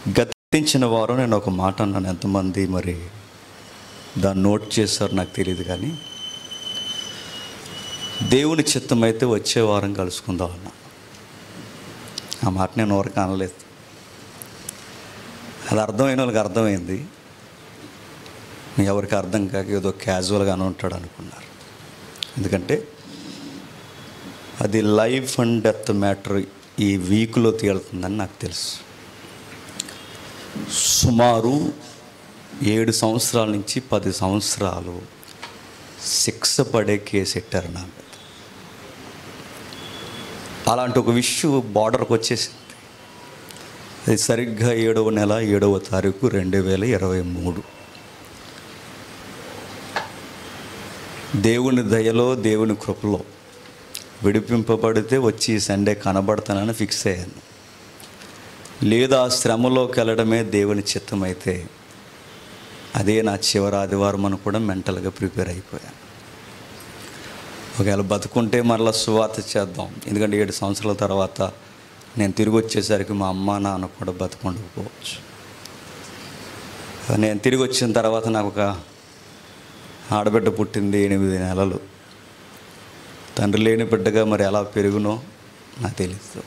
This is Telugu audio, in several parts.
గతించిన వారం నేను ఒక మాట అన్నాను ఎంతమంది మరి దాన్ని నోట్ చేశారు నాకు తెలియదు కానీ దేవుని చిత్తం అయితే వచ్చే వారం కలుసుకుందాం అన్నా ఆ మాట నేను ఎవరికి అనలేదు అది అర్థమైన వాళ్ళకి అర్థమైంది ఎవరికి అర్థం కాక ఏదో క్యాజువల్గా అని ఉంటాడు అనుకున్నారు ఎందుకంటే అది లైఫ్ అండ్ డెత్ మ్యాటర్ ఈ వీక్లో తేలుతుందని నాకు తెలుసు సుమారు ఏడు సంవత్సరాల నుంచి పది సంవత్సరాలు శిక్ష పడే కేసు ఎట్టారు నా మీద అలాంటి ఒక విషయం బార్డర్కి వచ్చేసింది అది సరిగ్గా ఏడవ నెల ఏడవ తారీఖు రెండు వేల ఇరవై మూడు దేవుని దయలో దేవుని కృపలో విడిపింపబడితే వచ్చి ఈ సండే కనబడతానని ఫిక్స్ అయ్యాను లేదా శ్రమలోకి వెళ్ళడమే దేవుని చిత్తం అయితే అదే నా చివరి ఆదివారం అని కూడా మెంటల్గా ప్రిపేర్ అయిపోయాను ఒకవేళ బతుకుంటే మరలా సువార్త చేద్దాం ఎందుకంటే ఏడు సంవత్సరాల తర్వాత నేను తిరిగి వచ్చేసరికి మా అమ్మ నాన్న కూడా బతుకుండకపోవచ్చు నేను తిరిగి వచ్చిన తర్వాత నాకు ఒక ఆడబిడ్డ పుట్టింది ఎనిమిది నెలలు తండ్రి లేని బిడ్డగా మరి ఎలా పెరుగునో నాకు తెలియదు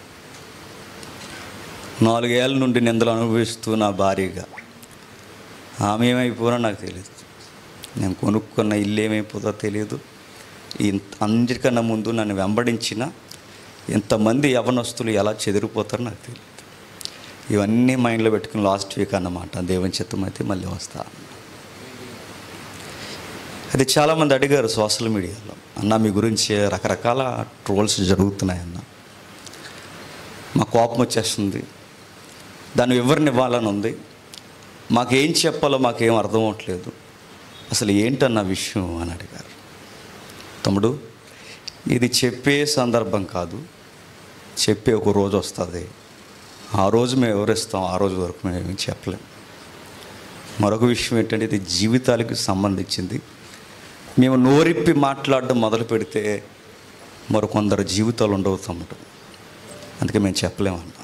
నాలుగేళ్ళ నుండి నిందలు అనుభవిస్తూ నా భార్యగా ఆమె ఏమైపోయినా నాకు తెలియదు నేను కొనుక్కున్న ఇల్లు ఏమైపోతుందో తెలియదు ఇంత అన్నిటికన్నా ముందు నన్ను వెంబడించిన ఇంతమంది యవనస్తులు ఎలా చెదిరిపోతారో నాకు తెలియదు ఇవన్నీ మైండ్లో పెట్టుకుని లాస్ట్ వీక్ అన్నమాట దేవుని చిత్తం అయితే మళ్ళీ వస్తా అది చాలామంది అడిగారు సోషల్ మీడియాలో అన్న మీ గురించి రకరకాల ట్రోల్స్ జరుగుతున్నాయన్న మా కోపం వచ్చేస్తుంది దాన్ని వివరణ ఇవ్వాలని ఉంది మాకేం చెప్పాలో మాకేం అర్థం అవ్వట్లేదు అసలు ఏంటన్న విషయం అని అడిగారు తమ్ముడు ఇది చెప్పే సందర్భం కాదు చెప్పే ఒక రోజు వస్తుంది ఆ రోజు మేము వివరిస్తాం ఆ రోజు వరకు మేము ఏమీ చెప్పలేం మరొక విషయం ఏంటంటే ఇది జీవితాలకు సంబంధించింది మేము నోరిప్పి మాట్లాడడం మొదలు పెడితే మరికొందరు జీవితాలు ఉండవు తమ్ముడు అందుకే మేము చెప్పలేమన్నాం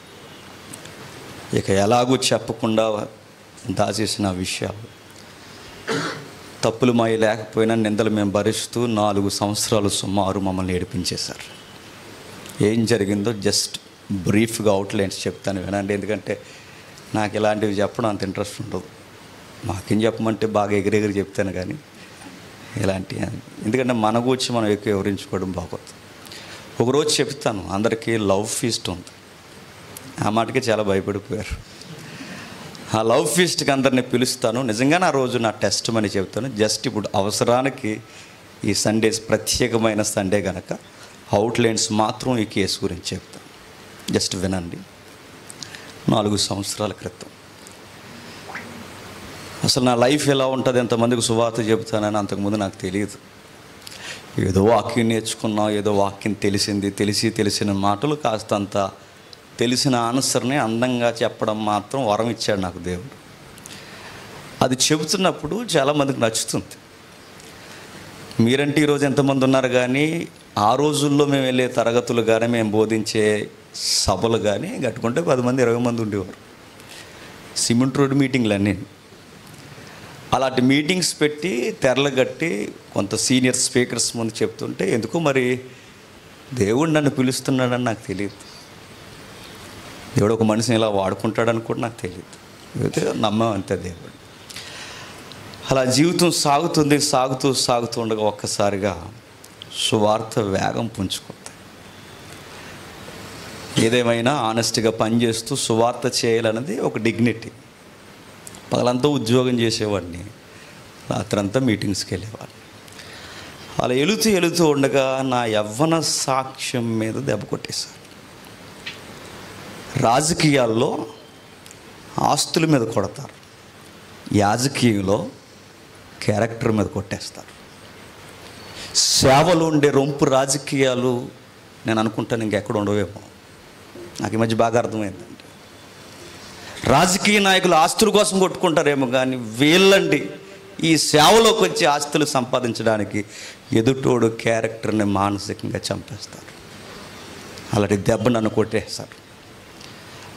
ఇక ఎలాగూ చెప్పకుండా దాచేసిన విషయాలు తప్పులు మాయి లేకపోయినా నిందలు మేము భరిస్తూ నాలుగు సంవత్సరాలు సుమారు మమ్మల్ని ఏడిపించేశారు ఏం జరిగిందో జస్ట్ బ్రీఫ్గా అవుట్లైన్స్ చెప్తాను వినండి ఎందుకంటే నాకు ఇలాంటివి చెప్పడం అంత ఇంట్రెస్ట్ ఉండదు మాకేం చెప్పమంటే బాగా ఎగిరెగిరి చెప్తాను కానీ ఇలాంటి ఎందుకంటే మన గురించి మనం ఎక్కువ వివరించుకోవడం బాగోదు ఒకరోజు చెప్తాను అందరికీ లవ్ ఫీస్ట్ ఉంది ఆ మాటకి చాలా భయపడిపోయారు ఆ లవ్ ఫీస్ట్కి అందరిని పిలుస్తాను నిజంగానే ఆ రోజు నా టెస్ట్ అని చెప్తాను జస్ట్ ఇప్పుడు అవసరానికి ఈ సండేస్ ప్రత్యేకమైన సండే కనుక అవుట్లైన్స్ మాత్రం ఈ కేసు గురించి చెప్తాను జస్ట్ వినండి నాలుగు సంవత్సరాల క్రితం అసలు నా లైఫ్ ఎలా ఉంటుంది ఎంతమందికి సువార్త చెబుతానని అంతకుముందు నాకు తెలియదు ఏదో వాక్యం నేర్చుకున్నాం ఏదో వాక్యం తెలిసింది తెలిసి తెలిసిన మాటలు కాస్తంత తెలిసిన ఆన్సర్ని అందంగా చెప్పడం మాత్రం వరం ఇచ్చాడు నాకు దేవుడు అది చెబుతున్నప్పుడు చాలామందికి నచ్చుతుంది మీరంటే ఈరోజు ఎంతమంది ఉన్నారు కానీ ఆ రోజుల్లో మేము వెళ్ళే తరగతులు కానీ మేము బోధించే సభలు కానీ కట్టుకుంటే పది మంది ఇరవై మంది ఉండేవారు సిమెంట్ రోడ్ మీటింగ్లు అన్నీ అలాంటి మీటింగ్స్ పెట్టి తెరలు కట్టి కొంత సీనియర్ స్పీకర్స్ ముందు చెప్తుంటే ఎందుకు మరి దేవుడు నన్ను పిలుస్తున్నాడని నాకు తెలియదు దేవుడు ఒక మనిషిని ఇలా వాడుకుంటాడని కూడా నాకు తెలియదు అయితే నమ్మం అంతే దేవుడు అలా జీవితం సాగుతుంది సాగుతూ సాగుతూ ఉండగా ఒక్కసారిగా సువార్త వేగం పుంజుకుంది ఏదేమైనా ఆనెస్ట్గా పనిచేస్తూ సువార్త చేయాలన్నది ఒక డిగ్నిటీ పగలంతా ఉద్యోగం చేసేవాడిని రాత్రంతా మీటింగ్స్కి వెళ్ళేవాడిని అలా వెళుతూ వెళుతూ ఉండగా నా యవ్వన సాక్ష్యం మీద దెబ్బ కొట్టేశారు రాజకీయాల్లో ఆస్తుల మీద కొడతారు యాజకీయంలో క్యారెక్టర్ మీద కొట్టేస్తారు సేవలు ఉండే రొంపు రాజకీయాలు నేను అనుకుంటాను ఇంకెక్కడ ఉండవేమో నాకు ఈ మధ్య బాగా అర్థమైందండి రాజకీయ నాయకులు ఆస్తుల కోసం కొట్టుకుంటారేమో కానీ వీళ్ళండి ఈ సేవలోకి వచ్చి ఆస్తులు సంపాదించడానికి ఎదుటోడు క్యారెక్టర్ని మానసికంగా చంపేస్తారు అలాంటి దెబ్బ నన్ను కొట్టేస్తారు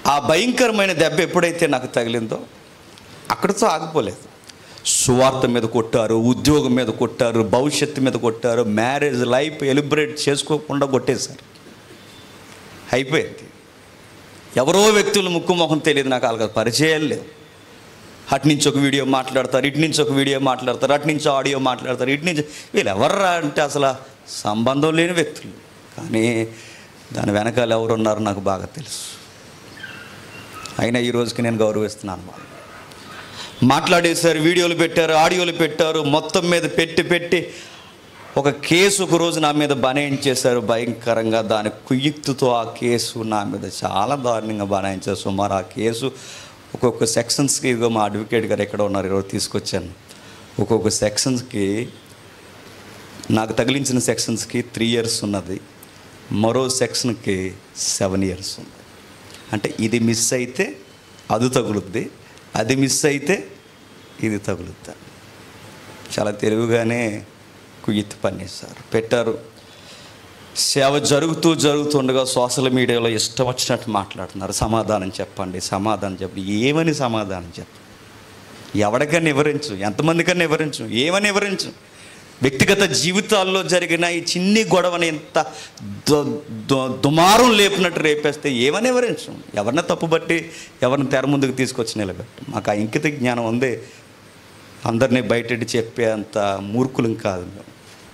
ఆ భయంకరమైన దెబ్బ ఎప్పుడైతే నాకు తగిలిందో అక్కడితో ఆగిపోలేదు సువార్త మీద కొట్టారు ఉద్యోగం మీద కొట్టారు భవిష్యత్తు మీద కొట్టారు మ్యారేజ్ లైఫ్ ఎలిబ్రేట్ చేసుకోకుండా కొట్టేశారు అయిపోయింది ఎవరో వ్యక్తులు ముక్కు ముఖం తెలియదు నాకు వాళ్ళకి పరిచయాలు లేవు అటు నుంచి ఒక వీడియో మాట్లాడతారు ఇటు నుంచి ఒక వీడియో మాట్లాడతారు అటు నుంచి ఆడియో మాట్లాడతారు ఇటు నుంచి వీళ్ళు ఎవర్రా అంటే అసలు సంబంధం లేని వ్యక్తులు కానీ దాని వెనకాల ఎవరున్నారో నాకు బాగా తెలుసు అయినా ఈ రోజుకి నేను గౌరవిస్తున్నాను వాళ్ళు మాట్లాడేశారు వీడియోలు పెట్టారు ఆడియోలు పెట్టారు మొత్తం మీద పెట్టి పెట్టి ఒక కేసు ఒక రోజు నా మీద బనాయించేశారు భయంకరంగా దాని కుయుక్తితో ఆ కేసు నా మీద చాలా దారుణంగా బనాయించారు సుమారు ఆ కేసు ఒక్కొక్క సెక్షన్స్కి ఇదిగో మా అడ్వకేట్ గారు ఎక్కడ ఉన్నారు ఈరోజు తీసుకొచ్చాను ఒక్కొక్క సెక్షన్స్కి నాకు తగిలించిన సెక్షన్స్కి త్రీ ఇయర్స్ ఉన్నది మరో సెక్షన్కి సెవెన్ ఇయర్స్ ఉంది అంటే ఇది మిస్ అయితే అది తగులుద్ది అది మిస్ అయితే ఇది తగులుద్ది చాలా తెలివిగానే కుయ్యెత్తి పనిస్తారు పెట్టారు సేవ జరుగుతూ జరుగుతుండగా సోషల్ మీడియాలో ఇష్టం వచ్చినట్టు మాట్లాడుతున్నారు సమాధానం చెప్పండి సమాధానం చెప్పండి ఏమని సమాధానం చెప్పండి ఎవరికన్నా వివరించు ఎంతమందికన్నా వివరించు ఏమని వివరించు వ్యక్తిగత జీవితాల్లో జరిగిన ఈ చిన్ని గొడవని ఎంత దు- దు- దుమారం లేపినట్టు రేపేస్తే ఏమని వివరించు ఎవరిని తప్పుబట్టి ఎవరిని తెర ముందుకు తీసుకొచ్చి నిలబెట్టు మాకు ఆ ఇంకిత జ్ఞానం ఉంది అందరినీ బయటెట్టి చెప్పే అంత మూర్ఖులం కాదు మేము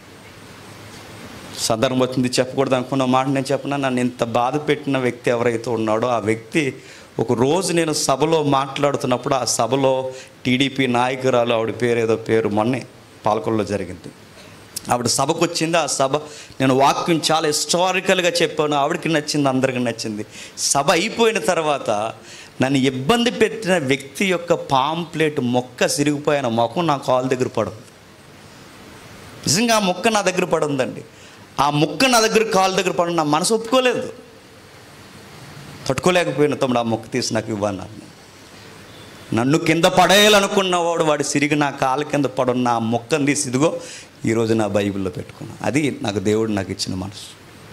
సందర్భం వచ్చింది చెప్పకూడదు అనుకున్న మాట నేను చెప్పిన నన్ను ఇంత బాధ పెట్టిన వ్యక్తి ఎవరైతే ఉన్నాడో ఆ వ్యక్తి ఒక రోజు నేను సభలో మాట్లాడుతున్నప్పుడు ఆ సభలో టీడీపీ నాయకురాలు ఆవిడ పేరు ఏదో పేరు మొన్నే పాలకొల్లో జరిగింది ఆవిడ సభకు వచ్చింది ఆ సభ నేను వాక్యం చాలా హిస్టారికల్గా చెప్పాను ఆవిడకి నచ్చింది అందరికీ నచ్చింది సభ అయిపోయిన తర్వాత నన్ను ఇబ్బంది పెట్టిన వ్యక్తి యొక్క పాంప్లెట్ మొక్క సిరిగిపోయిన ముఖం నా కాల్ దగ్గర పడదు నిజంగా ఆ ముక్క నా దగ్గర పడుందండి ఆ ముక్క నా దగ్గర కాలు దగ్గర పడి నా మనసు ఒప్పుకోలేదు తట్టుకోలేకపోయిన తమ్ముడు ఆ ముక్క తీసి నాకు ఇవ్వన్నాను నన్ను కింద పడేయాలనుకున్నవాడు వాడు సిరిగి నా కాలు కింద పడున్న ఆ మొక్కను తీసి ఇదిగో ఈరోజు నా బైబిల్లో పెట్టుకున్నాను అది నాకు దేవుడు నాకు ఇచ్చిన మనసు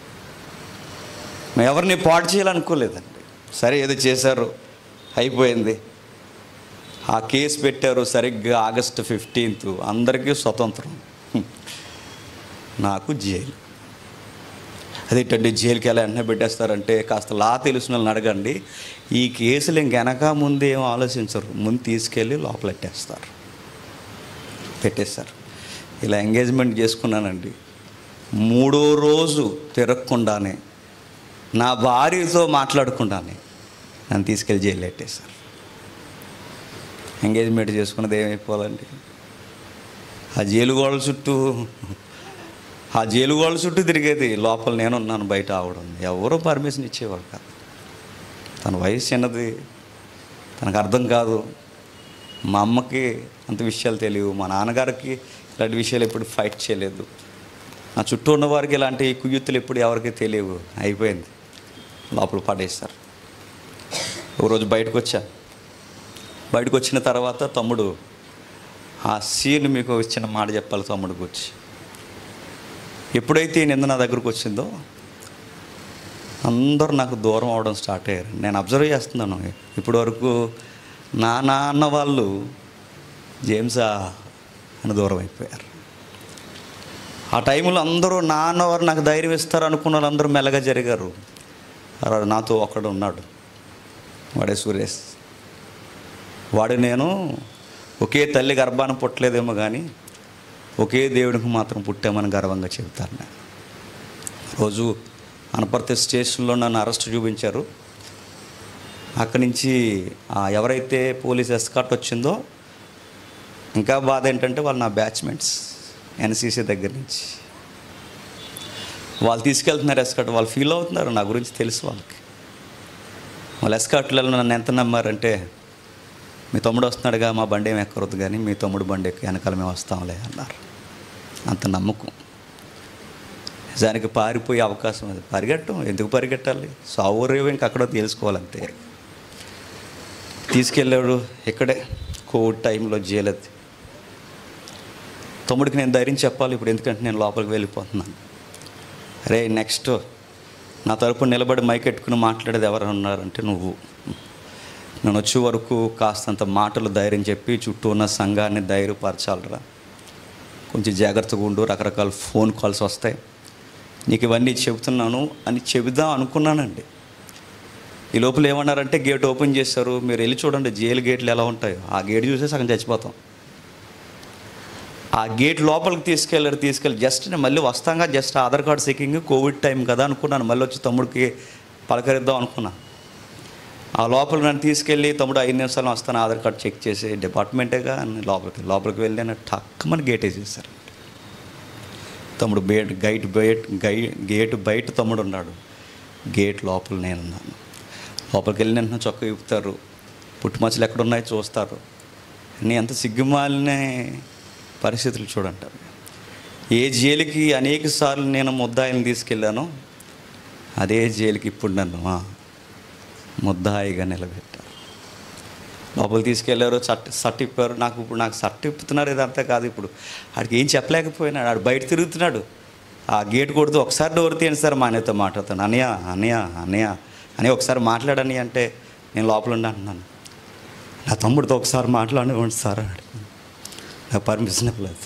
మేము ఎవరిని పాడు చేయాలనుకోలేదండి సరే ఏదో చేశారు అయిపోయింది ఆ కేసు పెట్టారు సరిగ్గా ఆగస్టు ఫిఫ్టీన్త్ అందరికీ స్వతంత్రం హ్మ్. నాకు జైలు అదేంటండి జైలుకి ఎలా వెంటనే పెట్టేస్తారంటే కాస్త లా తెలిసిన వాళ్ళని అడగండి ఈ కేసులు ఇంకెనక ముందు ఏం ఆలోచించరు ముందు తీసుకెళ్ళి లోపలెట్టేస్తారు పెట్టేస్తారు ఇలా ఎంగేజ్మెంట్ చేసుకున్నానండి మూడో రోజు తిరగకుండానే నా భార్యతో మాట్లాడకుండానే నన్ను తీసుకెళ్ళి జైలు పెట్టేశారు ఎంగేజ్మెంట్ చేసుకున్నది ఏమైపోవాలండి ఆ జైలు గోడల చుట్టూ ఆ జైలు గోడల చుట్టూ తిరిగేది లోపల నేను ఉన్నాను బయట ఆవిడ ఉంది ఎవరో పర్మిషన్ ఇచ్చేవాడు కాదు తన వయసు చిన్నది తనకు అర్థం కాదు మా అమ్మకి అంత విషయాలు తెలియవు మా నాన్నగారికి ఇలాంటి విషయాలు ఎప్పుడు ఫైట్ చేయలేదు నా చుట్టూ ఉన్న వారికి ఇలాంటి కుయ్యుత్తులు ఎప్పుడు ఎవరికి తెలియవు అయిపోయింది లోపల పడేస్తారు ఒకరోజు బయటకు వచ్చా బయటకు వచ్చిన తర్వాత తమ్ముడు ఆ సీన్ మీకు ఇచ్చిన మాట చెప్పాలి తమ్ముడు గురించి ఎప్పుడైతే ఈ నింద నా దగ్గరకు వచ్చిందో అందరూ నాకు దూరం అవడం స్టార్ట్ అయ్యారు నేను అబ్జర్వ్ చేస్తున్నాను ఇప్పటి వరకు నా నాన్న వాళ్ళు జేమ్సా అని దూరం అయిపోయారు ఆ టైంలో అందరూ నాన్నవారు నాకు ధైర్యం ఇస్తారు అనుకున్న వాళ్ళందరూ మెల్లగా జరిగారు అలా నాతో ఒకడు ఉన్నాడు వాడే సురేష్ వాడు నేను ఒకే తల్లి గర్భాన పుట్టలేదేమో కానీ ఒకే దేవుడికి మాత్రం పుట్టామని గర్వంగా చెబుతాను నేను రోజు అనపర్తి స్టేషన్లో నన్ను అరెస్ట్ చూపించారు అక్కడి నుంచి ఆ ఎవరైతే పోలీస్ ఎస్కాట్ వచ్చిందో ఇంకా బాధ ఏంటంటే వాళ్ళు నా బ్యాచ్మెంట్స్ ఎన్సీసీ దగ్గర నుంచి వాళ్ళు తీసుకెళ్తున్నారు ఎస్కాట్ వాళ్ళు ఫీల్ అవుతున్నారు నా గురించి తెలుసు వాళ్ళకి వాళ్ళు ఎస్కాట్లలో నన్ను ఎంత నమ్మారంటే మీ తమ్ముడు వస్తున్నాడుగా మా బండి ఏమి ఎక్కరొద్దు కానీ మీ తమ్ముడు బండి ఎక్కి వెనకాల మేము వస్తాంలే అన్నారు అంత నమ్మకం నిజానికి పారిపోయే అవకాశం అది పరిగెట్టం ఎందుకు పరిగెట్టాలి సావు రేవు ఇంక అక్కడ తెలుసుకోవాలంతే తీసుకెళ్ళాడు ఇక్కడే కోవిడ్ టైంలో జైలది తమ్ముడికి నేను ధైర్యం చెప్పాలి ఇప్పుడు ఎందుకంటే నేను లోపలికి వెళ్ళిపోతున్నాను రే నెక్స్ట్ నా తరపున నిలబడి మైక్ ఎట్టుకుని మాట్లాడేది ఎవరు ఉన్నారంటే నువ్వు నేను వచ్చే వరకు కాస్తంత మాటలు ధైర్యం చెప్పి చుట్టూ ఉన్న సంఘాన్ని ధైర్యపరచాలరా కొంచెం జాగ్రత్తగా ఉండు రకరకాల ఫోన్ కాల్స్ వస్తాయి నీకు ఇవన్నీ చెబుతున్నాను అని చెబుదాం అనుకున్నానండి ఈ లోపల ఏమన్నారంటే గేట్ ఓపెన్ చేశారు మీరు వెళ్ళి చూడండి జైలు గేట్లు ఎలా ఉంటాయో ఆ గేట్ చూసే సగం చచ్చిపోతాం ఆ గేట్ లోపలికి తీసుకెళ్ళారు తీసుకెళ్ళి జస్ట్ నేను మళ్ళీ వస్తాగా just Aadhaar card checking Covid time కదా అనుకున్నాను మళ్ళీ వచ్చి తమ్ముడికి పలకరిద్దాం అనుకున్నా ఆ లోపల నన్ను తీసుకెళ్ళి తమ్ముడు ఐదు నిమిషాలు వస్తాను ఆధార్ కార్డ్ చెక్ చేసి డిపార్ట్మెంటేగా అని లోపలికి లోపలికి వెళ్ళి నేను టక్కమని గేట్ వేసేసారు తమ్ముడు బయట గైట్ బయట గై గేట్ బయట తమ్ముడు ఉన్నాడు గేట్ లోపల నేనున్నాను లోపలికి వెళ్ళి వెంటనే చొక్క ఇప్పుతారు పుట్టుమచ్చలు ఎక్కడ ఉన్నాయో చూస్తారు నీ ఎంత సిగ్గుమాలిన పరిస్థితులు చూడంటారు ఏ జైలుకి అనేక సార్లు నేను ముద్దాయిని తీసుకెళ్ళానో అదే జైలుకి ఇప్పుడు నన్ను ఆ, ముద్దాయిగా నిలబెట్టారు లోపలికి తీసుకెళ్లారు చట్ సట్ ఇప్పారు నాకు ఇప్పుడు నాకు సట్ ఇప్పుతున్నారు ఇదంతా కాదు ఇప్పుడు ఆడికి ఏం చెప్పలేకపోయినాడు ఆడు బయట తిరుగుతున్నాడు ఆ గేట్ కొడుతూ ఒకసారి డోర్ తీయండి సార్ మా అన్నయ్యతో మాట్లాడతాను అన్నయ్య అన్నయ్య అన్నయ్య అని ఒకసారి మాట్లాడని అంటే నేను లోపల ఉండి అంటున్నాను నా తమ్ముడితో ఒకసారి మాట్లాడివ్వండి సార్ అన్నాడు నాకు పర్మిషన్ ఇవ్వలేదు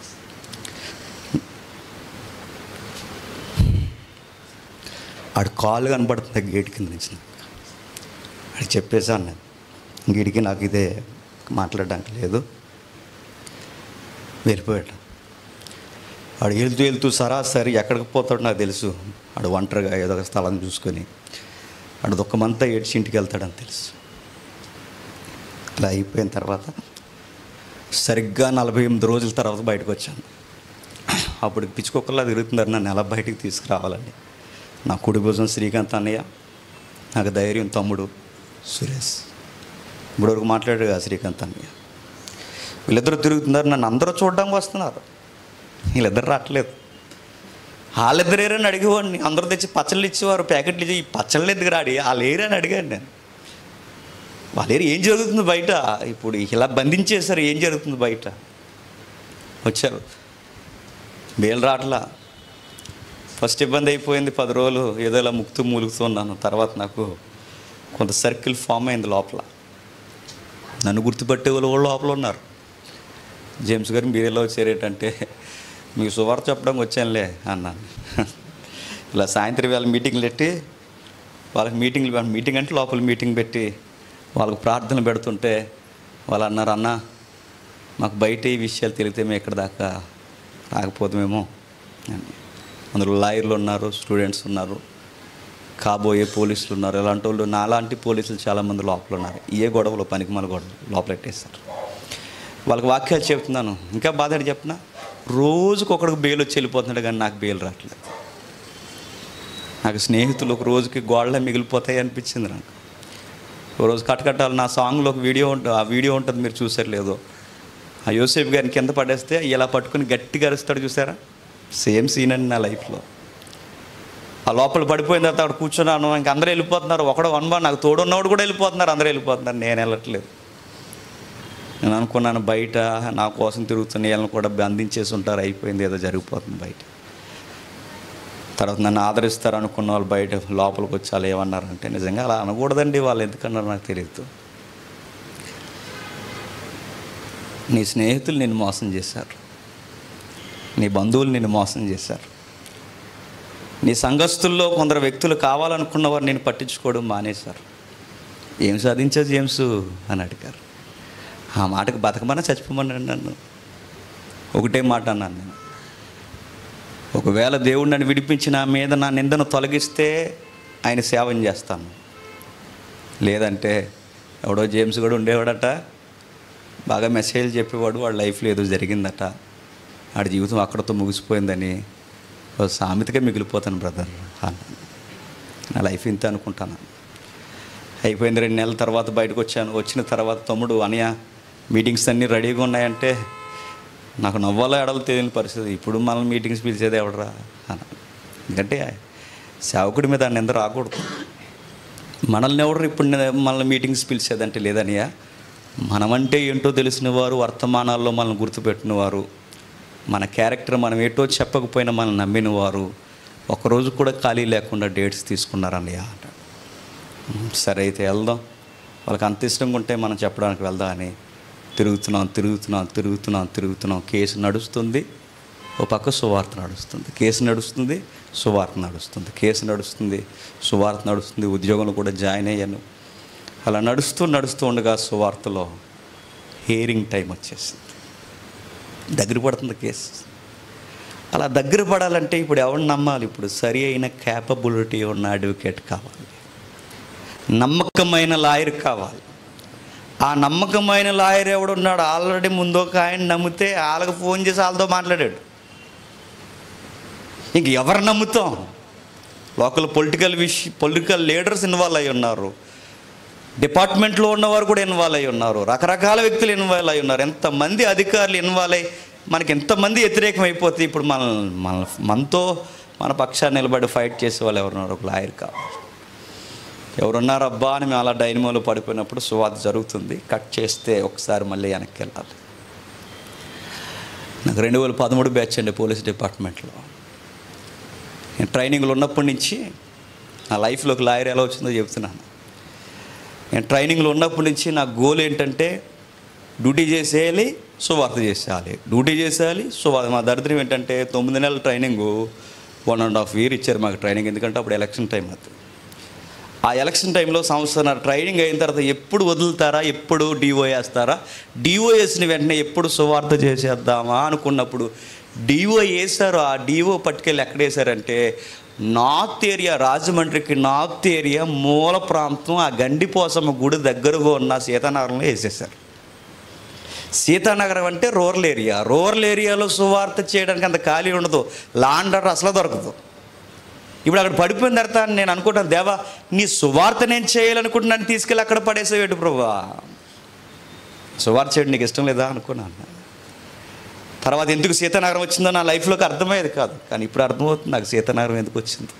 ఆడు కాలు కనబడుతుంది గేట్ కింద నుంచి నాకు. ఆడికి చెప్పేశాను నేను గీడికి నాకు ఇదే మాట్లాడడానికి లేదు వెళ్ళిపోయాడు ఆడు వెళ్తూ వెళ్తూ సరాసరి ఎక్కడికి పోతాడో నాకు తెలుసు ఆడు ఒంటరిగా ఏదో ఒక స్థలం చూసుకొని ఆడు దుఃఖమంతా ఏడ్చి ఇంటికి వెళ్తాడని తెలుసు ఇలా అయిపోయిన తర్వాత సరిగ్గా నలభై ఎనిమిది రోజుల తర్వాత బయటకు వచ్చాను అప్పుడు పిచ్చుకొక్కలా తిరుగుతున్నారు నన్ను ఎలా బయటికి తీసుకురావాలండి నా కుడి భుజం శ్రీకాంత్ అన్నయ్య నాకు ధైర్యం తమ్ముడు సురేష్ ఇప్పటివరకు మాట్లాడాడు కదా శ్రీకాంత్ అన్నయ్య వీళ్ళిద్దరూ తిరుగుతున్నారు నన్ను అందరూ చూడడానికి వస్తున్నారు వీళ్ళిద్దరు రావట్లేదు వాళ్ళిద్దరేరని అడిగేవాడిని అందరూ తెచ్చి పచ్చళ్ళు ఇచ్చేవారు ప్యాకెట్లు ఇచ్చి ఈ పచ్చళ్ళు ఎందుకు రాడి వాళ్ళు ఏరని అడిగాను నేను వాళ్ళేరు ఏం జరుగుతుంది బయట ఇప్పుడు ఇలా బంధించేశారు ఏం జరుగుతుంది బయట వచ్చారు బేలు రాట్లా ఫస్ట్ ఇబ్బంది అయిపోయింది పది రోజులు ఏదో ఇలా ముక్తు మూలుగుతున్నాను తర్వాత నాకు కొంత సర్కిల్ ఫామ్ అయింది లోపల నన్ను గుర్తుపట్టే వాళ్ళు కూడా లోపల ఉన్నారు జేమ్స్ గారు మీరు ఎలా వచ్చారేటంటే మీకు సువార్త చెప్పడానికి వచ్చానులే అన్నాను ఇలా సాయంత్రం వేళ మీటింగ్లు పెట్టి వాళ్ళకి మీటింగ్లు మీటింగ్ అంటే లోపల మీటింగ్ పెట్టి వాళ్ళకి ప్రార్థన పెడుతుంటే వాళ్ళు అన్నారు అన్న మాకు బయట ఈ విషయాలు తెలిగితే మేము ఎక్కడ దాకా రాకపోతామేమో అని అందులో లాయర్లు ఉన్నారు స్టూడెంట్స్ ఉన్నారు కాబోయే పోలీసులు ఉన్నారు ఇలాంటి వాళ్ళు నాలాంటి పోలీసులు చాలామంది లోపల ఉన్నారు ఏ గొడవలు పనికిమాల గొడవలు లోపల పెట్టేస్తారు వాళ్ళకి వాక్యాలు చెప్తున్నాను ఇంకా బాధ చెప్పిన రోజుకు ఒకడికి బెయిల్ వచ్చి వెళ్ళిపోతున్నాడు కానీ నాకు బెయిల్ రావట్లేదు నాకు స్నేహితులు ఒక రోజుకి గోడలే మిగిలిపోతాయి అనిపించింది నాకు ఒక రోజు కట్టకట్టాలి నా సాంగ్లో ఒక వీడియో ఉంటుంది ఆ వీడియో ఉంటుంది మీరు చూసారు లేదో ఆ యోసేఫ్ గారిని కింద పడేస్తే ఇలా పట్టుకుని గట్టిగా అరుస్తాడు చూసారా సేమ్ సీన్ అండి నా లైఫ్లో ఆ లోపల పడిపోయిన తర్వాత అక్కడ కూర్చున్నాను ఇంక అందరూ వెళ్ళిపోతున్నారు ఒకడు వన్ వన్ నాకు తోడున్నవాడు కూడా వెళ్ళిపోతున్నారు అందరూ వెళ్ళిపోతున్నారు నేను వెళ్ళట్లేదు నేను అనుకున్నాను బయట నా కోసం తిరుగుతున్న వీళ్ళని కూడా బంధించేసి ఉంటారు అయిపోయింది ఏదో జరిగిపోతుంది బయట తర్వాత నన్ను ఆదరిస్తారు అనుకున్న వాళ్ళు బయట లోపలికి వచ్చి వాళ్ళు ఏమన్నారంటే నిజంగా అలా అనకూడదండి వాళ్ళు ఎందుకన్నారో నాకు తెలియదు నీ స్నేహితులు నిన్ను మోసం చేశారు నీ బంధువులు నిన్ను మోసం చేశారు నీ సంఘస్థుల్లో కొందరు వ్యక్తులు కావాలనుకున్న వారు నేను పట్టించుకోవడం మానేశారు ఏం సాధించావు జేమ్స్ అని అడిగారు ఆ మాటకు బతకమన్నా చచ్చిపోమన్నాడు నన్ను ఒకటే మాట అన్నాను నేను ఒకవేళ దేవుడు నన్ను విడిపించి నా మీద నా నిందను తొలగిస్తే ఆయన సేవం చేస్తాను లేదంటే ఎవడో జేమ్స్ కూడా ఉండేవాడట బాగా మెసేజ్ చెప్పేవాడు వాడు లైఫ్లో ఏదో జరిగిందట వాడి జీవితం అక్కడతో ముగిసిపోయిందని ఓ సామెతగా మిగిలిపోతాను బ్రదర్ అన్నాను నా లైఫ్ ఇంత అనుకుంటాను అయిపోయింది రెండు నెలల తర్వాత బయటకు వచ్చాను వచ్చిన తర్వాత తమ్ముడు అనయ్య మీటింగ్స్ అన్నీ రెడీగా ఉన్నాయంటే నాకు నవ్వాలో ఎడలు తెలియని పరిస్థితి ఇప్పుడు మనల్ని మీటింగ్స్ పిలిచేది ఎవడరా అన్నాను ఎందుకంటే సేవకుడి మీద నింద రాకూడదు మనల్ని ఎవరు ఇప్పుడు నే- మనల్ని మీటింగ్స్ పిలిచేదంటే లేదనియా మనమంటే ఏంటో తెలిసిన వారు వర్తమానాల్లో మనల్ని గుర్తుపెట్టిన వారు మన క్యారెక్టర్ మనం ఏటో చెప్పకపోయినా మనం నమ్మిన వారు ఒకరోజు కూడా ఖాళీ లేకుండా డేట్స్ తీసుకున్నారన్నయ్య అంటాడు "ఉమ్, సరే అయితే వెళ్దాం వాళ్ళకి అంత ఇష్టంగా ఉంటే మనం చెప్పడానికి వెళ్దాం అని తిరుగుతున్నాం తిరుగుతున్నాం తిరుగుతున్నాం తిరుగుతున్నాం కేసు నడుస్తుంది ఓ పక్క సువార్త నడుస్తుంది కేసు నడుస్తుంది సువార్త నడుస్తుంది కేసు నడుస్తుంది సువార్త నడుస్తుంది ఉద్యోగంలో కూడా జాయిన్ అయ్యాను అలా నడుస్తూ నడుస్తూ ఉండగా సువార్తలో హియరింగ్ టైం వచ్చేసింది దగ్గర పడుతుంది కేసు అలా దగ్గర పడాలంటే ఇప్పుడు ఎవరిని నమ్మాలి ఇప్పుడు సరి అయిన క్యాపబిలిటీ ఉన్న అడ్వకేట్ కావాలి నమ్మకమైన లాయర్ కావాలి ఆ నమ్మకమైన లాయర్ ఎవడున్నాడు ఆల్రెడీ ముందు ఒక ఆయన నమ్మితే వాళ్ళకి ఫోన్ చేసి వాళ్ళతో మాట్లాడాడు ఇంక ఎవరు నమ్ముతాం లోకల్ పొలిటికల్ విష పొలిటికల్ లీడర్స్ ఇన్వాల్వ్ అయి ఉన్నారు డిపార్ట్మెంట్లో ఉన్నవారు కూడా ఇన్వాల్వ్ అయి ఉన్నారు రకరకాల వ్యక్తులు ఇన్వాల్వ్ అయి ఉన్నారు ఎంతమంది అధికారులు ఇన్వాల్వ్ అయ్యి మనకి ఎంతమంది వ్యతిరేకం అయిపోతే ఇప్పుడు మన మన మనతో మన పక్షాన్ని నిలబడి ఫైట్ చేసే వాళ్ళు ఎవరున్నారు ఒక లాయర్ కావాలి ఎవరున్నారు అబ్బా అని మేము అలా డైనమోలో పడిపోయినప్పుడు సువార్త జరుగుతుంది కట్ చేస్తే ఒకసారి మళ్ళీ వెనక్కి వెళ్ళాలి నాకు రెండు వేల పదమూడు బ్యాచ్ అండి పోలీస్ డిపార్ట్మెంట్లో నేను ట్రైనింగ్లో ఉన్నప్పటి నుంచి నా లైఫ్లోకి లాయర్ ఎలా వచ్చిందో చెప్తున్నాను నేను ట్రైనింగ్లో ఉన్నప్పటి నుంచి నా గోల్ ఏంటంటే డ్యూటీ చేసేయాలి సువార్త చేసేయాలి డ్యూటీ చేసేయాలి సువార్త మా దరిద్రం ఏంటంటే తొమ్మిది నెలల training one and half year ఇచ్చారు మాకు ట్రైనింగ్ ఎందుకంటే అప్పుడు ఎలక్షన్ టైం అది ఆ ఎలక్షన్ టైంలో సంవత్సరం ట్రైనింగ్ అయిన తర్వాత ఎప్పుడు వదులుతారా ఎప్పుడు డిఓ వేస్తారా డిఓ వేసిన వెంటనే ఎప్పుడు సువార్త చేసేద్దామా అనుకున్నప్పుడు డిఓ వేశారు ఆ డిఓ పట్టుకెళ్ళి ఎక్కడ వేశారంటే నార్త్ ఏరియా రాజమండ్రికి నార్త్ ఏరియా మూల ప్రాంతం ఆ గండిపోసమ్మ గుడి దగ్గరగా ఉన్న సీతానగరంలో వేసేసారు సీతానగరం అంటే రూరల్ ఏరియా రూరల్ ఏరియాలో సువార్త చేయడానికి అంత ఖాళీ ఉండదు లాండర్ అసలు దొరకదు ఇప్పుడు అక్కడ పడిపోయిన తర్వాత నేను అనుకుంటాను దేవా నీ సువార్త నేను చేయాలనుకుంటున్నాను తీసుకెళ్ళి అక్కడ పడేసేవేటి ప్రభా సువార్త చేయడం నీకు ఇష్టం లేదా అనుకున్నాను తర్వాత ఎందుకు సీతానగరం వచ్చిందో నా లైఫ్లోకి అర్థమయ్యేది కాదు కానీ ఇప్పుడు అర్థమవుతుంది నాకు సీతానగరం ఎందుకు వచ్చిందో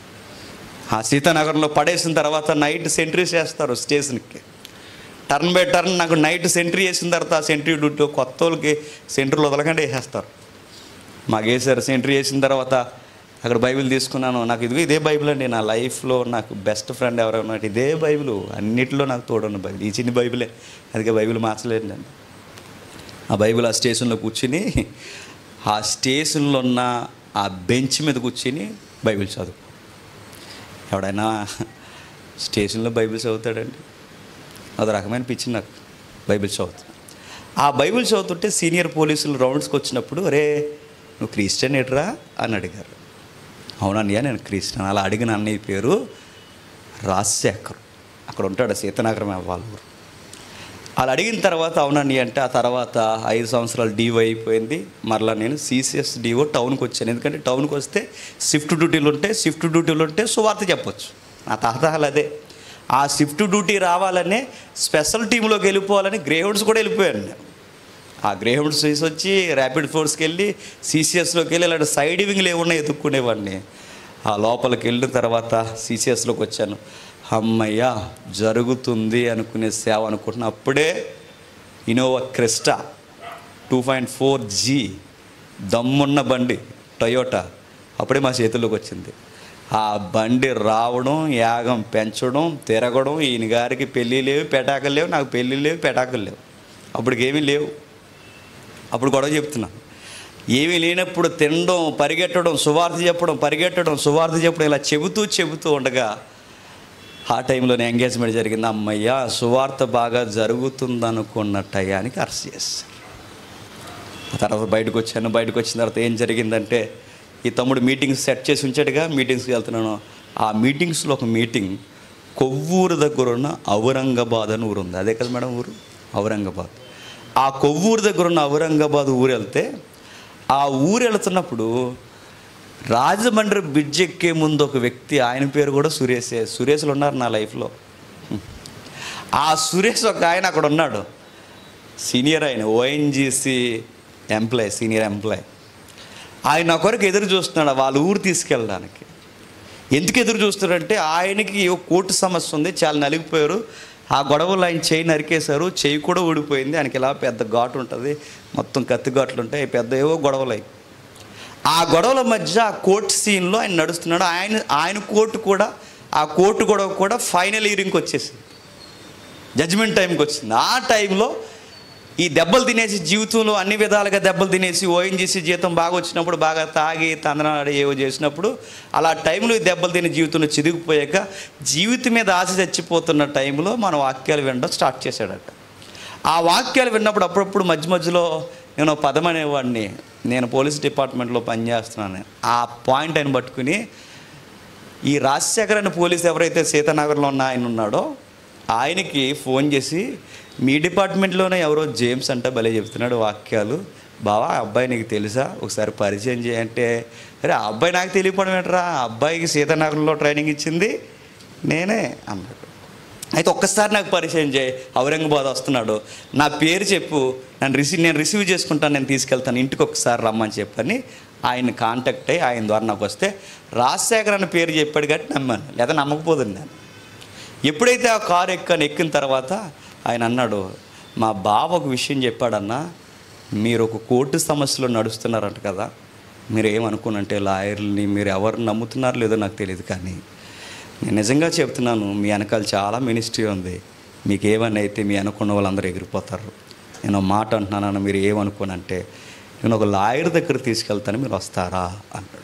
ఆ సీతానగరంలో పడేసిన తర్వాత నైట్ సెంట్రీస్ వేస్తారు స్టేషన్కి టర్న్ బై టర్న్ నాకు నైట్ సెంట్రీ వేసిన తర్వాత ఆ సెంట్రీ డ్యూటీ కొత్త వాళ్ళకి సెంట్రీలు వదలకుండా వేసేస్తారు మాకు వేసారు సెంట్రీ వేసిన తర్వాత అక్కడ బైబిల్ తీసుకున్నాను నాకు ఇదిగో ఇదే బైబిల్ అండి నా లైఫ్లో నాకు బెస్ట్ ఫ్రెండ్ ఎవరైనా ఉన్నట్టు ఇదే బైబిల్ అన్నిటిలో నాకు తోడున్న బైబిల్ ఈ చిన్న బైబిలే అందుకే బైబిల్ మార్చలేదు నేను ఆ బైబిల్ ఆ స్టేషన్లో కూర్చుని ఆ స్టేషన్లో ఉన్న ఆ బెంచ్ మీద కూర్చుని బైబిల్ చదువు ఎవడైనా స్టేషన్లో బైబిల్ చదువుతాడండి అది రకమైన పిచ్చి నాకు బైబిల్ చదువుతాను ఆ బైబిల్ చదువుతుంటే సీనియర్ పోలీసులు రౌండ్స్కి వచ్చినప్పుడు అరే నువ్వు క్రిస్టియన్ ఎట్రా అని అడిగారు అవునన్నయ్య నేను క్రిస్టియన్ అలా అడిగిన అన్నయ్య పేరు రాజశేఖర్ అక్కడ ఉంటాడు సీతనగరం వాళ్ళ ఊరు అలా అడిగిన తర్వాత అవునండి అంటే ఆ తర్వాత ఐదు సంవత్సరాలు డీవో అయిపోయింది మరలా నేను సిసిఎస్ డిఓ టౌన్కి వచ్చాను ఎందుకంటే టౌన్కి వస్తే షిఫ్ట్ డ్యూటీలు ఉంటే షిఫ్ట్ డ్యూటీలు ఉంటే సువార్త చెప్పొచ్చు నా తాతహాలు అదే ఆ షిఫ్ట్ డ్యూటీ రావాలనే స్పెషల్ టీంలోకి వెళ్ళిపోవాలని గ్రేహౌండ్స్ కూడా వెళ్ళిపోయాను నేను ఆ గ్రేహౌండ్స్ చేసి వచ్చి ర్యాపిడ్ ఫోర్స్కి వెళ్ళి సిసిఎస్లోకి వెళ్ళి ఇలాంటి సైడ్ వింగ్లు ఏమున్నా ఎదుక్కునేవాడిని ఆ లోపలికి వెళ్ళిన తర్వాత సిసిఎస్లోకి వచ్చాను అమ్మయ్య జరుగుతుంది అనుకునే సేవ అనుకుంటున్నా అప్పుడే Innova Crysta two point four G దమ్మున్న బండి టొయోటా అప్పుడే మా చేతుల్లోకి వచ్చింది ఆ బండి రావడం యాగం పెంచడం తిరగడం ఈయన గారికి పెళ్ళి లేవు పెటాకులు లేవు నాకు పెళ్ళి లేవు పెటాకులు లేవు అప్పటికేమీ లేవు అప్పుడు గొడవ చెప్తున్నా ఏమీ లేనప్పుడు తినడం పరిగెట్టడం సువార్త చెప్పడం పరిగెట్టడం సువార్త చెప్పడం ఇలా చెబుతూ చెబుతూ ఉండగా ఆ టైంలోనే ఎంగేజ్మెంట్ జరిగింది అమ్మయ్య సువార్త బాగా జరుగుతుందనుకున్న టయానికి అరెస్ట్ చేస్తారు ఆ తర్వాత బయటకు వచ్చాను బయటకు వచ్చిన తర్వాత ఏం జరిగిందంటే ఈ తమ్ముడు మీటింగ్స్ సెట్ చేసి ఉంచాడుగా మీటింగ్స్కి వెళ్తున్నాను ఆ మీటింగ్స్లో ఒక మీటింగ్ కొవ్వూరు దగ్గర ఉన్న ఔరంగాబాద్ అని ఊరు ఉంది అదే కదా మేడం ఊరు ఔరంగాబాద్ ఆ కొవ్వూరు దగ్గర ఉన్న ఔరంగాబాద్ ఊరు వెళ్తే ఆ ఊరు వెళ్తున్నప్పుడు రాజమండ్రి బ్రిడ్జ్ ఎక్కే ముందు ఒక వ్యక్తి ఆయన పేరు కూడా సురేషే సురేష్లు ఉన్నారు నా లైఫ్లో ఆ సురేష్ ఒక ఆయన అక్కడ ఉన్నాడు సీనియర్ ఆయన ఓఎన్జీసీ ఎంప్లాయ్ సీనియర్ ఎంప్లాయ్ ఆయన కొరకు ఎదురు చూస్తున్నాడు వాళ్ళ ఊరు తీసుకెళ్ళడానికి ఎందుకు ఎదురు చూస్తున్నాడంటే ఆయనకి ఓ కోర్టు సమస్య ఉంది చాలా నలిగిపోయారు ఆ గొడవలు ఆయన చేయి నరికేశారు చేయి కూడా ఊడిపోయింది ఆయనకి ఇలా పెద్ద ఘాటు ఉంటుంది మొత్తం కత్తి ఘాట్లు ఉంటాయి పెద్ద ఏవో గొడవలు అయి ఆ గొడవల మధ్య ఆ కోర్టు సీన్లో ఆయన నడుస్తున్నాడు ఆయన ఆయన కోర్టు కూడా ఆ కోర్టు గొడవ కూడా ఫైనల్ ఇయరింగ్కి వచ్చేసింది జడ్జిమెంట్ టైంకి వచ్చింది ఆ టైంలో ఈ దెబ్బలు తినేసి జీవితంలో అన్ని విధాలుగా దెబ్బలు తినేసి ఓఎన్జీసీ జీతం బాగా వచ్చినప్పుడు బాగా తాగి తందనాడు ఏవో చేసినప్పుడు అలా టైంలో ఈ దెబ్బలు తిని జీవితంలో చిదిగిపోయాక జీవితం మీద ఆశ చచ్చిపోతున్న టైంలో మన వాక్యాలు వినడం స్టార్ట్ చేశాడట ఆ వాక్యాలు విన్నప్పుడు అప్పుడప్పుడు మధ్య మధ్యలో నేను ఒక పదం అనేవాడిని నేను పోలీస్ డిపార్ట్మెంట్లో పనిచేస్తున్నాను ఆ పాయింట్ ఆయన పట్టుకుని ఈ రాజశేఖర్ అనే పోలీస్ ఎవరైతే సీతానగర్లో ఉన్న ఆయన ఉన్నాడో ఆయనకి ఫోన్ చేసి మీ డిపార్ట్మెంట్లోనే ఎవరో జేమ్స్ అంటే భలే చెప్తున్నాడు వాక్యాలు బావా ఆ అబ్బాయి నీకు తెలుసా ఒకసారి పరిచయం చేయంటే అరే ఆ అబ్బాయి నాకు తెలియపడం ఏంట్రా ఆ అబ్బాయికి సీతానగర్లో ట్రైనింగ్ ఇచ్చింది నేనే అన్నాడు అయితే ఒక్కసారి నాకు పరిచయం చేయి ఔరంగాబాద్ వస్తున్నాడు నా పేరు చెప్పు నన్ను రిసీవ్ నేను రిసీవ్ చేసుకుంటాను నేను తీసుకెళ్తాను ఇంటికి ఒకసారి రమ్మని చెప్పని ఆయన కాంటాక్ట్ అయ్యి ఆయన ద్వారా నాకు వస్తే రాజశేఖర్ అన్న పేరు చెప్పాడు కాబట్టి నమ్మాను లేదా నమ్మకపోతుంది నేను ఎప్పుడైతే ఆ కారు ఎక్కాను ఎక్కిన తర్వాత ఆయన అన్నాడు మా బావ ఒక విషయం చెప్పాడన్నా మీరు ఒక కోర్టు సమస్యలో నడుస్తున్నారంట కదా మీరు ఏమనుకున్నంటే లాయర్ని మీరు ఎవరు నమ్ముతున్నారో లేదో నాకు తెలియదు కానీ నేను నిజంగా చెప్తున్నాను మీ వెనకాల చాలా మినిస్ట్రీ ఉంది మీకు ఏమని అయితే మీ అనుకున్న వాళ్ళందరూ ఎగిరిపోతారు నేను ఒక మాట అంటున్నాను మీరు ఏమనుకోనంటే నేను ఒక లాయర్ దగ్గర తీసుకెళ్తాను మీరు వస్తారా అన్నాడు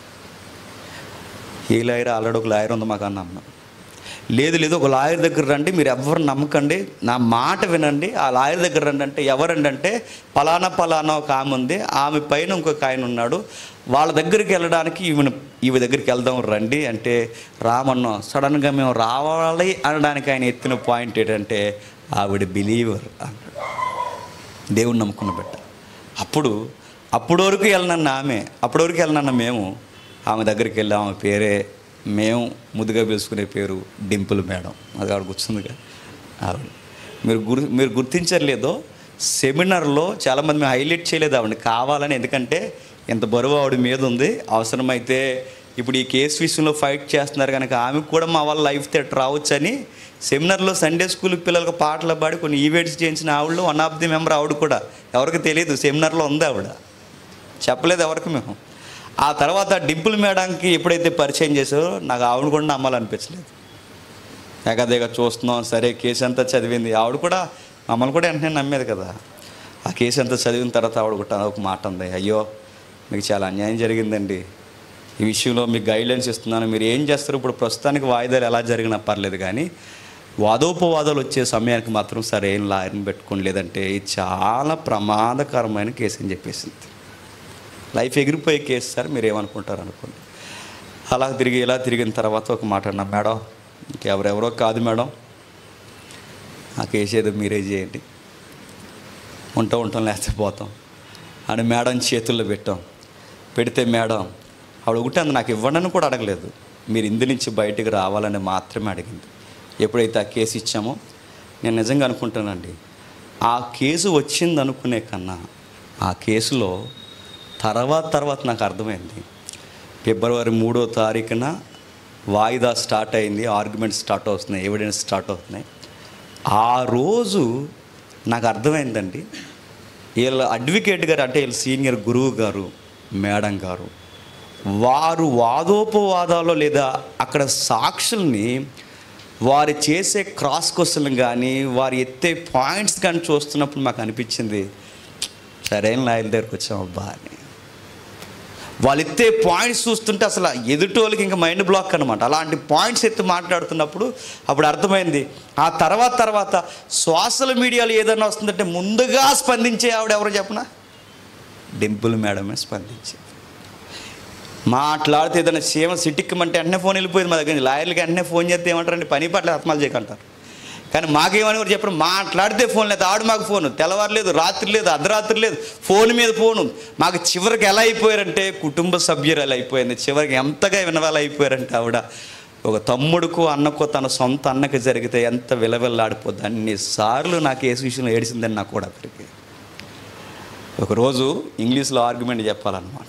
ఏ లాయర్ ఆల్రెడీ ఒక లాయర్ ఉంది మాకు అన్న లేదు లేదు ఒక లాయర్ దగ్గర రండి మీరు ఎవరు నమ్మకండి నా మాట వినండి ఆ లాయర్ దగ్గర రండి అంటే ఎవరండి అంటే పలానా పలానా ఒక ఆమె ఉంది ఆమె పైన ఇంకొక ఆయన ఉన్నాడు వాళ్ళ దగ్గరికి వెళ్ళడానికి ఈమెను ఈమె దగ్గరికి వెళ్దాం రండి అంటే రామన్న సడన్గా మేము రావాలి అనడానికి ఆయన ఎత్తిన పాయింట్ ఏంటంటే ఆవిడ బిలీవర్ అన్నాడు దేవుని నమ్ముకున్న బిడ్డ అప్పుడు అప్పటి వరకు వెళ్ళనన్న ఆమె అప్పటి వరకు వెళ్ళనన్న మేము ఆమె దగ్గరికి వెళ్ళి ఆమె పేరే మేము ముద్దుగా పిలుచుకునే పేరు డింపుల్ మేడం అది ఆవిడ కూర్చుందిగా ఆవిడ మీరు గుర్ మీరు గుర్తించారు లేదో సెమినార్లో చాలామంది మేము హైలైట్ చేయలేదు ఆవిడని కావాలని ఎందుకంటే ఇంత బరువు ఆవిడ మీద ఉంది అవసరమైతే ఇప్పుడు ఈ కేసు విషయంలో ఫైట్ చేస్తున్నారు కనుక ఆమెకు కూడా మా వాళ్ళ లైఫ్ థియేటర్ రావచ్చని సెమినార్లో సండే స్కూల్ పిల్లలకు పాటలు పాడి కొన్ని ఈవెంట్స్ చేయించిన ఆవిడ వన్ ఆఫ్ ది మెంబర్ ఆవిడ కూడా ఎవరికి తెలియదు సెమినార్లో ఉంది ఆవిడ చెప్పలేదు ఎవరికి మేము ఆ తర్వాత డింపుల్ మేడంకి ఎప్పుడైతే పరిచయం చేసారో నాకు ఆవిడ కూడా నమ్మాలనిపించలేదు ఏకదేగా చూస్తున్నాం సరే కేసు అంతా చదివింది ఆవిడ కూడా మమ్మల్ని కూడా వెంటనే నమ్మేది కదా ఆ కేసు అంతా చదివిన తర్వాత ఆవిడ కూడా ఒక మాట ఉంది అయ్యో మీకు చాలా అన్యాయం జరిగిందండి ఈ విషయంలో మీకు గైడ్లైన్స్ ఇస్తున్నాను మీరు ఏం చేస్తారు ఇప్పుడు ప్రస్తుతానికి వాయిదాలు ఎలా జరిగినా పర్లేదు కానీ వాదోపవాదాలు వచ్చే సమయానికి మాత్రం సరైన లాయర్ని పెట్టుకోండి లేదంటే ఇది చాలా ప్రమాదకరమైన కేసు అని చెప్పేసింది లైఫ్ ఎగిరిపోయే కేసు సార్ మీరు ఏమనుకుంటారు అనుకోండి అలా తిరిగి ఇలా తిరిగిన తర్వాత ఒక మాట అన్నా మేడం ఇంకెవరెవరో కాదు మేడం ఆ కేసు ఏదో మీరే చేయండి ఉంటాం ఉంటాం లేకపోతే పోతాం అని మేడం చేతుల్లో పెట్టాం పెడితే మేడం ఆవిడ ఒకటి అంది నాకు ఇవ్వడని కూడా అడగలేదు మీరు ఇందు నుంచి బయటికి రావాలని మాత్రమే అడిగింది ఎప్పుడైతే ఆ కేసు ఇచ్చామో నేను నిజంగా అనుకుంటానండి ఆ కేసు వచ్చింది అనుకునే కన్నా ఆ కేసులో తర్వాత తర్వాత నాకు అర్థమైంది ఫిబ్రవరి మూడో తారీఖున వాయిదా స్టార్ట్ అయింది ఆర్గ్యుమెంట్ స్టార్ట్ అవుతున్నాయి ఎవిడెన్స్ స్టార్ట్ అవుతున్నాయి ఆ రోజు నాకు అర్థమైందండి వీళ్ళ అడ్వకేట్ గారు అంటే వీళ్ళ సీనియర్ గురువు గారు మేడం గారు వారు వాదోపవాదాలు లేదా అక్కడ సాక్షుల్ని వారు చేసే క్రాస్ క్వశ్చన్ కానీ వారు ఎత్తే పాయింట్స్ కానీ చూస్తున్నప్పుడు మాకు అనిపించింది సరైన లాయర్ దగ్గరికి వచ్చాం అబ్బా అని వాళ్ళు ఎత్తే పాయింట్స్ చూస్తుంటే అసలు ఎదుటోళ్ళకి ఇంకా మైండ్ బ్లాక్ అనమాట అలాంటి పాయింట్స్ ఎత్తి మాట్లాడుతున్నప్పుడు అప్పుడు అర్థమైంది ఆ తర్వాత తర్వాత సోషల్ మీడియాలో ఏదైనా వస్తుందంటే ముందుగా స్పందించే ఆవిడ ఎవరో చెప్పనా డింపుల్ మేడమే స్పందించేది మాట్లాడితే ఏదైనా సీమ సిటిక్కమంటే వెంటనే ఫోన్ వెళ్ళిపోయింది మా దగ్గర నుంచి. లాయర్లకి వెంటనే ఫోన్ చేస్తే ఏమంటారండి పని పట్ల ఆత్మాలు చేయకంటారు కానీ మాకేమని కూడా చెప్పరు మాట్లాడితే ఫోన్ లేదు ఆడు మాకు ఫోన్ తెల్లవారు లేదు రాత్రి లేదు అర్ధరాత్రి లేదు ఫోన్ మీద ఫోను మాకు చివరికి ఎలా అయిపోయారంటే కుటుంబ సభ్యురాలు అయిపోయింది చివరికి ఎంతగా వినవాళ్ళు అయిపోయారంటే ఆవిడ ఒక తమ్ముడుకు అన్నకో తన సొంత అన్నకి జరిగితే ఎంత విలవిల్లాడిపోద్ది అన్నిసార్లు నాకు ఏ విషయంలో ఏడిసిందని నాకు కూడా అక్కడికి ఒకరోజు ఇంగ్లీష్లో ఆర్గ్యుమెంట్ చెప్పాలన్నమాట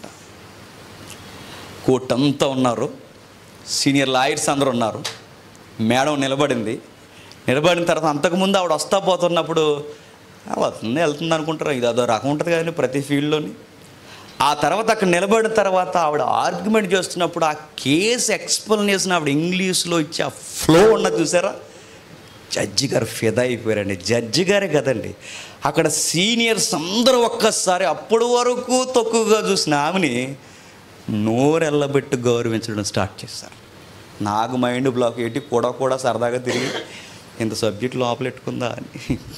కోర్టు అంతా ఉన్నారు సీనియర్ లాయర్స్ అందరూ ఉన్నారు మేడం నిలబడింది నిలబడిన తర్వాత అంతకుముందు ఆవిడ వస్తా పోతున్నప్పుడు "ఆ, వస్తుంది వెళ్తుంది అనుకుంటారు ఇది అదో రకం ఉంటుంది కదండి ప్రతి ఫీల్డ్లోని ఆ తర్వాత అక్కడ నిలబడిన తర్వాత ఆవిడ ఆర్గ్యుమెంట్ చేస్తున్నప్పుడు ఆ కేసు ఎక్స్ప్లెనేషన్ ఆవిడ ఇంగ్లీష్లో ఇచ్చి ఆ ఫ్లో ఉన్నది చూసారా జడ్జి గారు ఫిదా అయిపోయారండి జడ్జి గారే కదండి అక్కడ సీనియర్స్ అందరూ ఒక్కసారి అప్పటి వరకు తక్కువగా చూసిన ఆమెని నోరెళ్ళబెట్టి గౌరవించడం స్టార్ట్ చేశారు నాకు మైండ్ బ్లాక్ ఏంటి కూడా కూడా సరదాగా తిరిగి ఇంత సబ్జెక్ట్ లోపలెట్టుకుందా అని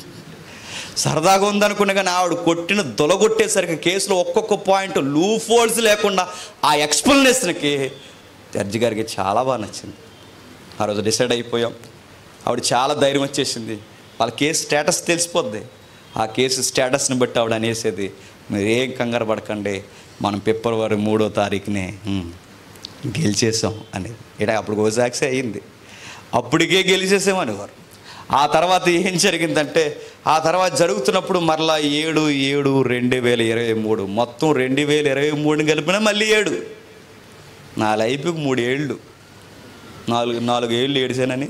సరదాగా ఉందనుకున్నా కానీ ఆవిడ కొట్టిన దొలగొట్టేసరికి కేసులో ఒక్కొక్క పాయింట్ లూ ఫోల్డ్స్ లేకుండా ఆ ఎక్స్ప్లెనేషన్కి జడ్జి గారికి చాలా బాగా నచ్చింది ఆ రోజు డిసైడ్ అయిపోయాం ఆవిడ చాలా ధైర్యం వచ్చేసింది వాళ్ళ కేసు స్టేటస్ తెలిసిపోద్ది ఆ కేసు స్టేటస్ని బట్టి ఆవిడ అనేసేది మీరు ఏం కంగారు పడకండి మనం ఫిబ్రవరి మూడో తారీఖునే ఉమ్, గెలిచేసాం అనేది ఇట అప్పుడు గోజాక్సే అయ్యింది అప్పటికే గెలిచేసామనేవారు ఆ తర్వాత ఏం జరిగిందంటే ఆ తర్వాత జరుగుతున్నప్పుడు మరలా ఏడు ఏడు రెండు వేల ఇరవై మూడు మొత్తం రెండు వేల ఇరవై మూడుని కలిపిన మళ్ళీ ఏడు నా లైఫ్కి మూడు ఏళ్ళు నాలుగు నాలుగు ఏళ్ళు ఏడిసానని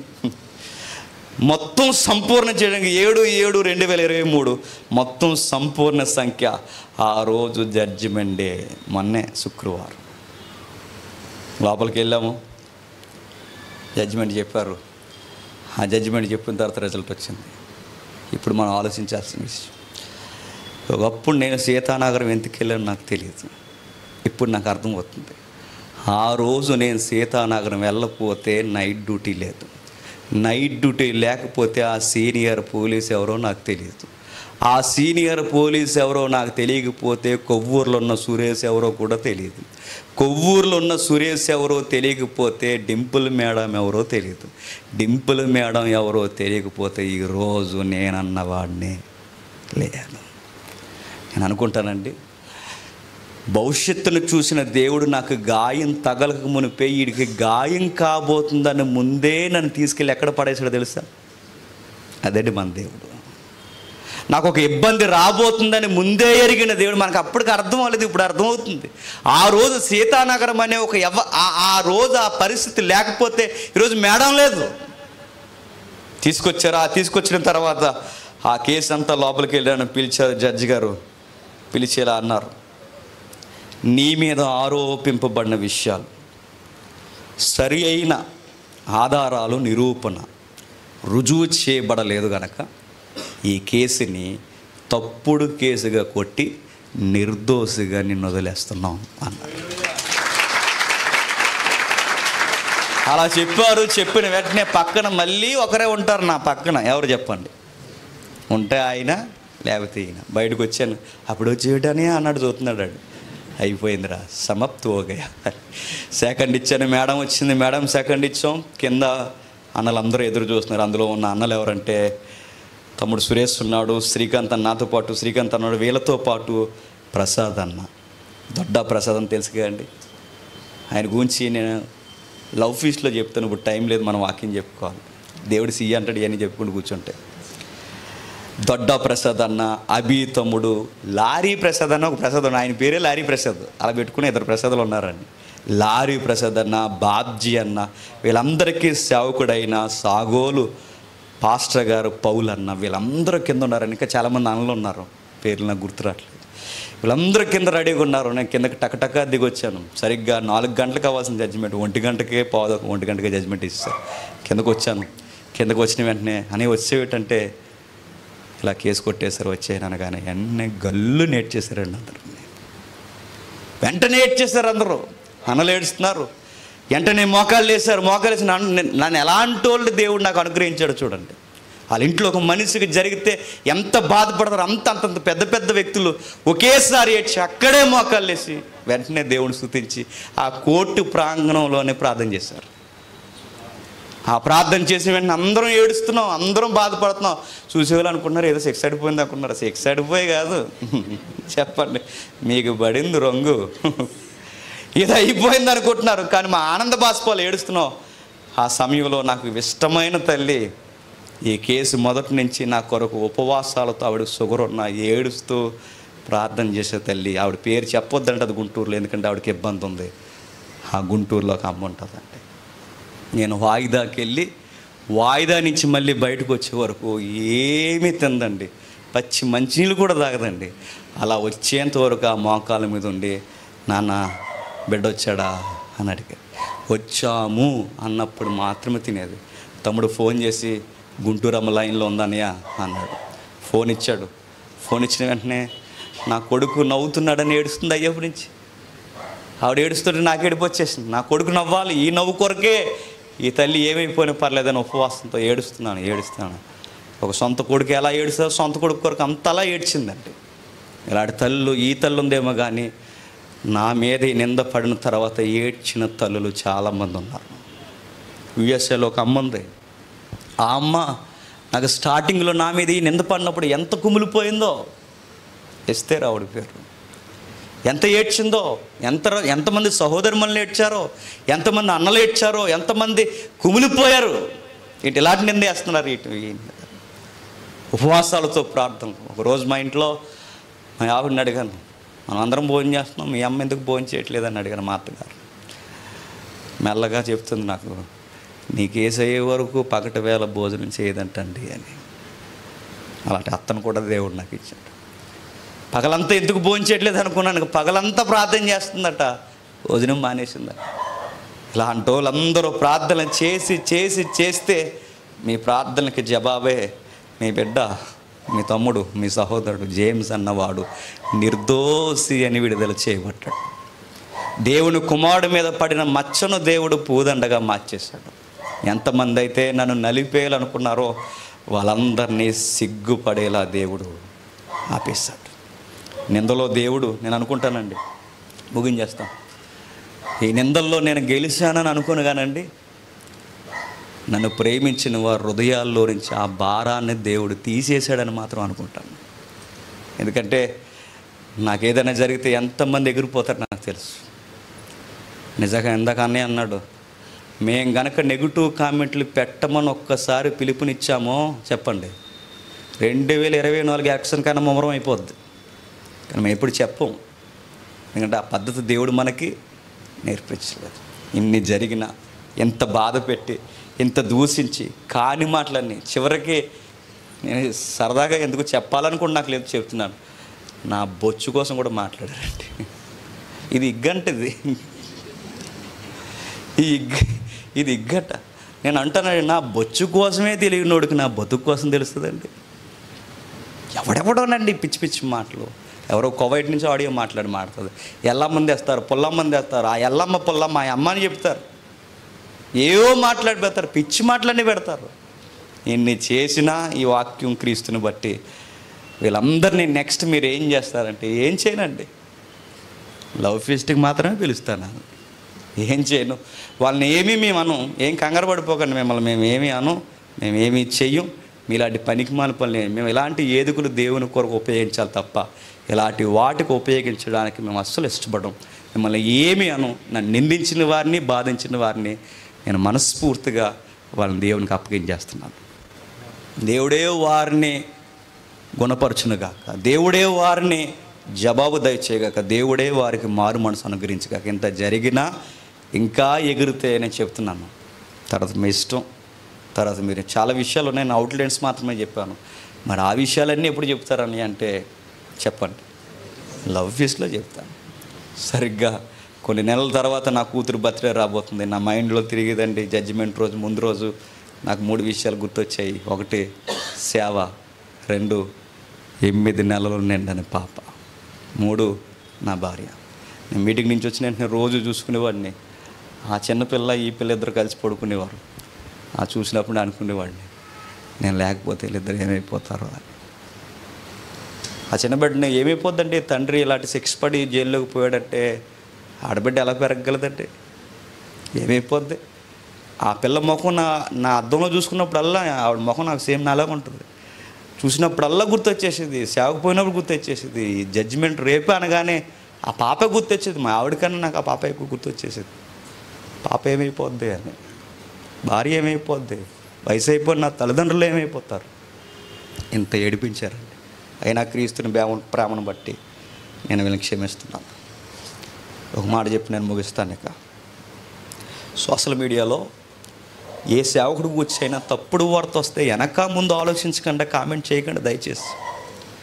మొత్తం సంపూర్ణ చేయడానికి ఏడు ఏడు రెండు వేల ఇరవై మూడు మొత్తం సంపూర్ణ సంఖ్య ఆ రోజు జడ్జిమెంట్ డే మొన్నే శుక్రవారం లోపలికి వెళ్ళాము జడ్జిమెంట్ చెప్పారు ఆ జడ్జిమెంట్ చెప్పిన తర్వాత రిజల్ట్ వచ్చింది ఇప్పుడు మనం ఆలోచించాల్సిన విషయం ఒకప్పుడు నేను సీతానగరం ఎందుకు వెళ్ళాను నాకు తెలియదు ఇప్పుడు నాకు అర్థమవుతుంది ఆ రోజు నేను సీతానగరం వెళ్ళకపోతే నైట్ డ్యూటీ లేదు నైట్ డ్యూటీ లేకపోతే ఆ సీనియర్ పోలీస్ ఎవరో నాకు తెలియదు ఆ సీనియర్ పోలీస్ ఎవరో నాకు తెలియకపోతే కొవ్వూరులో ఉన్న సురేష్ ఎవరో కూడా తెలియదు కొవ్వూరులో ఉన్న సురేష్ ఎవరో తెలియకపోతే డింపుల్ మేడం ఎవరో తెలియదు డింపుల్ మేడం ఎవరో తెలియకపోతే ఈరోజు నేనన్నవాడిని లేను నేను అనుకుంటానండి భవిష్యత్తును చూసిన దేవుడు నాకు గాయం తగలక మునిపే వీడికి గాయం కాబోతుందని ముందే నన్ను తీసుకెళ్ళి ఎక్కడ పడేసాడో తెలుసా అదండి మన దేవుడు నాకు ఒక ఇబ్బంది రాబోతుందని ముందే ఎరిగిన దేవుడు మనకు అప్పటికి అర్థం అవ్వలేదు ఇప్పుడు అర్థమవుతుంది ఆ రోజు సీతానగరం అనే ఒక ఎవ ఆ- ఆ రోజు ఆ పరిస్థితి లేకపోతే ఈరోజు మేడం లేదు తీసుకొచ్చారు ఆ తీసుకొచ్చిన తర్వాత ఆ కేసు అంతా లోపలికి వెళ్ళాను పిలిచారు జడ్జి గారు పిలిచేలా అన్నారు నీ మీద ఆరోపింపబడిన విషయాలు సరి అయిన ఆధారాలు నిరూపణ రుజువు చేయబడలేదు గనక ఈ కేసుని తప్పుడు కేసుగా కొట్టి నిర్దోషిగా నిన్ను వదిలేస్తున్నాం అన్నారు అలా చెప్పారు చెప్పిన వెంటనే పక్కన మళ్ళీ ఒకరే ఉంటారు నా పక్కన ఎవరు చెప్పండి ఉంటే ఆయన లేకపోతే ఈయన బయటకు వచ్చాను అప్పుడు వచ్చేటని అన్నాడు చూస్తున్నాడు వాడు. అయిపోయిందిరా సమాప్తి ఓగయా సెకండ్ ఇచ్చాను మేడం వచ్చింది మేడం సెకండ్ ఇచ్చాం కింద అన్నలు అందరూ ఎదురు చూస్తున్నారు అందులో ఉన్న అన్నలు ఎవరంటే తమ్ముడు సురేష్ ఉన్నాడు శ్రీకాంత్ అన్న నాతో పాటు శ్రీకాంత్ అన్నాడు వీళ్ళతో పాటు ప్రసాద్ అన్న దొడ్డ ప్రసాద్ అని తెలుసు కదండి ఆయన గురించి నేను లవ్ ఫీస్ట్లో చెప్తాను ఇప్పుడు టైం లేదు మనం వాక్యం చెప్పుకోవాలి దేవుడు సీ అంటాడు ఇవన్నీ చెప్పుకుంటూ కూర్చుంటే దొడ్డ ప్రసాద్ అన్న అభి తమ్ముడు లారీ ప్రసాద్ అన్న ఒక ప్రసాద్ అన్న ఆయన పేరే లారీ ప్రసాద్ అలా పెట్టుకుని ఇద్దరు ప్రసాదులు ఉన్నారండి లారీ ప్రసాద్ అన్న బాబ్జీ అన్న వీళ్ళందరికీ సేవకుడైన సాగోలు పాస్టర్ గారు పౌల్ అన్న వీళ్ళందరూ కింద ఉన్నారండి ఇంకా చాలామంది అన్నలు ఉన్నారు పేర్లు నాకు గుర్తురావట్లేదు వీళ్ళందరూ కింద రెడీగా ఉన్నారు నేను కిందకి టకటక దిగొచ్చాను సరిగ్గా నాలుగు గంటలకు కావాల్సిన జడ్జిమెంట్ ఒంటి గంటకే పావు ఒంటి గంటకే జడ్జిమెంట్ ఇస్తారు కిందకు వచ్చాను కిందకు వచ్చిన వెంటనే అని వచ్చేటంటే ఇలా కేసు కొట్టేశారు వచ్చాయని అనగానే వెంటనే గల్లు నేర్చేశారండి అందరూ వెంటనే ఏడ్చేశారు అందరూ అన్నలు ఏడుస్తున్నారు వెంటనే మోకాళ్ళు వేశారు మోకాలు వేసి నన్ను నన్ను ఎలాంటి వాళ్ళు దేవుడు నాకు అనుగ్రహించాడు చూడండి వాళ్ళ ఇంట్లో ఒక మనిషికి జరిగితే ఎంత బాధపడతారు అంత అంతంత పెద్ద పెద్ద వ్యక్తులు ఒకేసారి ఏడ్చి అక్కడే మోకాళ్ళు వేసి వెంటనే దేవుని స్థుతించి ఆ కోర్టు ప్రాంగణంలోనే ప్రార్థన చేశారు ఆ ప్రార్థన చేసిన వెంటనే అందరం ఏడుస్తున్నాం అందరం బాధపడుతున్నాం చూసేవాళ్ళు అనుకున్నారు ఏదో సెక్స్ అడిపోయింది అనుకున్నారు సెక్స్ అడిపోయి కాదు చెప్పండి మీకు పడింది రంగు ఇది అయిపోయింది అనుకుంటున్నారు కానీ మా ఆనంద బాష్పాలు ఏడుస్తున్నాం ఆ సమయంలో నాకు ఇష్టమైన తల్లి ఈ కేసు మొదటి నుంచి నా కొరకు ఉపవాసాలతో ఆవిడ షుగర్ ఉన్న ఏడుస్తూ ప్రార్థన చేసే తల్లి ఆవిడ పేరు చెప్పొద్దంటే అది గుంటూరులో ఎందుకంటే ఆవిడకి ఇబ్బంది ఉంది ఆ గుంటూరులో ఒక అమ్మ ఉంటుందంటే నేను వాయిదాకి వెళ్ళి వాయిదా నుంచి మళ్ళీ బయటకు వచ్చే వరకు ఏమీ తిందండి పచ్చి మంచినీళ్ళు కూడా తాగదండి అలా వచ్చేంత వరకు ఆ మోకాల మీద ఉండి నాన్న బిడ్డ వచ్చాడా అని అడిగాడు వచ్చాము అన్నప్పుడు మాత్రమే తినేది తమ్ముడు ఫోన్ చేసి గుంటూరు అమ్మ లైన్లో ఉందన్నయ్య అన్నాడు ఫోన్ ఇచ్చాడు ఫోన్ ఇచ్చిన వెంటనే నా కొడుకు నవ్వుతున్నాడని ఏడుస్తుంది అయ్యప్పటి నుంచి ఆవిడ ఏడుస్తుంటే నాకు ఏడుపు వచ్చేసింది నా కొడుకు నవ్వాలి ఈ నవ్వు కొరకే ఈ తల్లి ఏమైపోయినా పర్లేదని ఉపవాసంతో ఏడుస్తున్నాను ఏడుస్తున్నాను ఒక సొంత కొడుకు ఎలా ఏడుస్తారో సొంత కొడుకు కొరకు అంతలా ఏడ్చిందండి ఇలాంటి తల్లు ఈ తల్లు ఉందేమో కానీ నా మీద ఈ నింద పడిన తర్వాత ఏడ్చిన తల్లులు చాలామంది ఉన్నారు యుఎస్ఏలో ఒక అమ్మ ఉంది ఆ అమ్మ నాకు స్టార్టింగ్లో నా మీద ఈ నింద పడినప్పుడు ఎంత కుమిలిపోయిందో ఎస్తే రావుడి పేరు ఎంత ఏడ్చిందో ఎంత ఎంతమంది సహోదరుమల్ని ఏడ్చారో ఎంతమంది అన్నలు ఏడ్చారో ఎంతమంది కుమిలిపోయారు ఇటు ఇలాంటి నింద వేస్తున్నారు ఇటు ఈ ఉపవాసాలతో ప్రార్థనలు ఒకరోజు మా ఇంట్లో మా ఆవిడని అడిగాను మనం అందరం భోజనం చేస్తున్నాం మీ అమ్మ ఎందుకు భోజనం చేయట్లేదని అడిగాను మా అత్తగారు మెల్లగా చెప్తుంది నాకు నీకు ఏసయ్యే వరకు పగటి వేళ భోజనం చేయదంటండి అని అలాంటి అత్తను కూడా దేవుడు నాకు ఇచ్చాడు పగలంతా ఎందుకు భోజనం చేయట్లేదు అనుకున్నాను పగలంతా ప్రార్థన చేస్తుందట భోజనం మానేసిందట ఇలాంటి వాళ్ళందరూ ప్రార్థన చేసి చేసి చేస్తే మీ ప్రార్థనకి జవాబే మీ బిడ్డ మీ తమ్ముడు మీ సహోదరుడు జేమ్స్ అన్నవాడు నిర్దోషి అని విడుదల చేయబడ్డాడు దేవుని కుమారుడు మీద పడిన మచ్చను దేవుడు పూదండగా మార్చేశాడు ఎంతమంది అయితే నన్ను నలిపేయాలనుకున్నారో వాళ్ళందరినీ సిగ్గుపడేలా దేవుడు ఆపేశాడు నిందలో దేవుడు నేను అనుకుంటానండి ముగించేస్తాం ఈ నిందల్లో నేను గెలిచానని అనుకోను కానండి నన్ను ప్రేమించిన వారి హృదయాల్లో నుంచి ఆ భారాన్ని దేవుడు తీసేశాడని మాత్రం అనుకుంటాను ఎందుకంటే నాకు ఏదైనా జరిగితే ఎంతమంది ఎగిరిపోతారు నాకు తెలుసు నిజంగా ఇందాక అన్నయ్య అన్నాడు మేం గనక నెగిటివ్ కామెంట్లు పెట్టమని ఒక్కసారి పిలుపునిచ్చామో చెప్పండి రెండు వేల ఇరవై నాలుగు యాక్షన్ కన్నా ముమ్మరం అయిపోద్ది కానీ మేము ఎప్పుడు చెప్పం ఎందుకంటే ఆ పద్ధతి దేవుడు మనకి నేర్పించలేదు ఇన్ని జరిగిన ఎంత బాధ పెట్టి ఎంత దూషించి కాని మాటలన్నీ చివరికి నేను సరదాగా ఎందుకు చెప్పాలని కూడా నాకు లేదు చెప్తున్నాను నా బొచ్చు కోసం కూడా మాట్లాడారండి ఇది ఇగ్గంటది ఈ ఇగ్గ ఇది ఇగ్గట నేను అంటానండి నా బొచ్చు కోసమే తెలియనోడికి నా బతుకు కోసం తెలుస్తుందండి ఎవడెవడోనండి పిచ్చి పిచ్చి మాటలు ఎవరో కోవైట్ నుంచి ఆడియో మాట్లాడి మాడుతుంది ఎల్లమ్మని తెస్తారు పుల్లమ్మని తెస్తారు ఆ ఎల్లమ్మ పుల్లమ్మ ఆ అమ్మ అని చెప్తారు ఏవో మాట్లాడి పెడతారు పిచ్చి మాటలన్నీ పెడతారు ఇన్ని చేసినా ఈ వాక్యం క్రీస్తుని బట్టి వీళ్ళందరినీ నెక్స్ట్ మీరు ఏం చేస్తారంటే ఏం చేయనండి లవ్ ఫీస్ట్కి మాత్రమే పిలుస్తాను ఏం చేయను వాళ్ళని ఏమీ మేము అను ఏం కంగారు పడిపోకండి మిమ్మల్ని మేము ఏమీ అను మేము ఏమీ చెయ్యం మీలాంటి పనికి మాల పనులు ఏం- మేము ఇలాంటి ఏదుకులు దేవుని కొరకు ఉపయోగించాలి తప్ప ఇలాంటి వాటికి ఉపయోగించడానికి మేము అస్సలు ఇష్టపడం మిమ్మల్ని ఏమీ అను నన్ను నిందించిన వారిని బాధించిన వారిని నేను మనస్ఫూర్తిగా వాళ్ళని దేవునికి అప్పగించేస్తున్నాను దేవుడే వారిని గుణపరచునుగాక దేవుడే వారిని జవాబు దయచేయగాక దేవుడే వారికి మారు మనసు అనుగ్రహించగాక ఇంత జరిగినా ఇంకా ఎగిరితే నేను చెప్తున్నాను తర్వాత మీ ఇష్టం తర్వాత మీరు చాలా విషయాలు ఉన్నాయి నా అవుట్లైన్స్ మాత్రమే చెప్పాను మరి ఆ విషయాలన్నీ ఎప్పుడు చెప్తారని అంటే చెప్పండి లవ్ ఫీస్లో చెప్తాను సరిగ్గా కొన్ని నెలల తర్వాత నా కూతురు బర్త్డే రాబోతుంది నా మైండ్లో తిరిగిదండి జడ్జిమెంట్ రోజు ముందు రోజు నాకు మూడు విషయాలు గుర్తొచ్చాయి ఒకటి సేవ రెండు ఎనిమిది నెలలు నిండని పాప మూడు నా భార్య నేను మీటింగ్ నుంచి వచ్చిన వెంటనే రోజు చూసుకునేవాడిని ఆ చిన్నపిల్ల ఈ పిల్ల ఇద్దరు కలిసి పడుకునేవారు ఆ చూసినప్పుడు అనుకునేవాడిని నేను లేకపోతే వీళ్ళిద్దరు ఏమైపోతారో అని ఆ చిన్న బిడ్డని ఏమైపోద్దండి తండ్రి ఇలాంటి శిక్ష పడి జైల్లోకి పోయాడంటే ఆడబిడ్డ ఎలా పెరగగలదండి ఏమైపోద్ది ఆ పిల్ల ముఖం నా నా అద్దంలో చూసుకున్నప్పుడల్లా ఆవిడ ముఖం నాకు సేమ్ నాలాగా ఉంటుంది చూసినప్పుడల్లా గుర్తొచ్చేసేది సేవకు పోయినప్పుడు గుర్తొచ్చేసేది ఈ జడ్జిమెంట్ రేపే అనగానే ఆ పాప గుర్తొచ్చేది మా ఆవిడకన్నా నాకు ఆ పాప ఎక్కువ గుర్తొచ్చేసేది పాప ఏమైపోద్ది అని భార్య ఏమైపోద్ది వయసు అయిపోయిన నా తల్లిదండ్రులు ఏమైపోతారు ఇంత ఏడిపించారండి అయినా క్రీస్తుని ప్రేమ ప్రేమను బట్టి నేను వీళ్ళని క్షమిస్తున్నాను ఒక మాట చెప్పి నేను ముగిస్తాను ఇక సోషల్ మీడియాలో ఏ సేవకుడు కూర్చైనా తప్పుడు వార్త వస్తే వెనక ముందు ఆలోచించకుండా కామెంట్ చేయకండి దయచేసి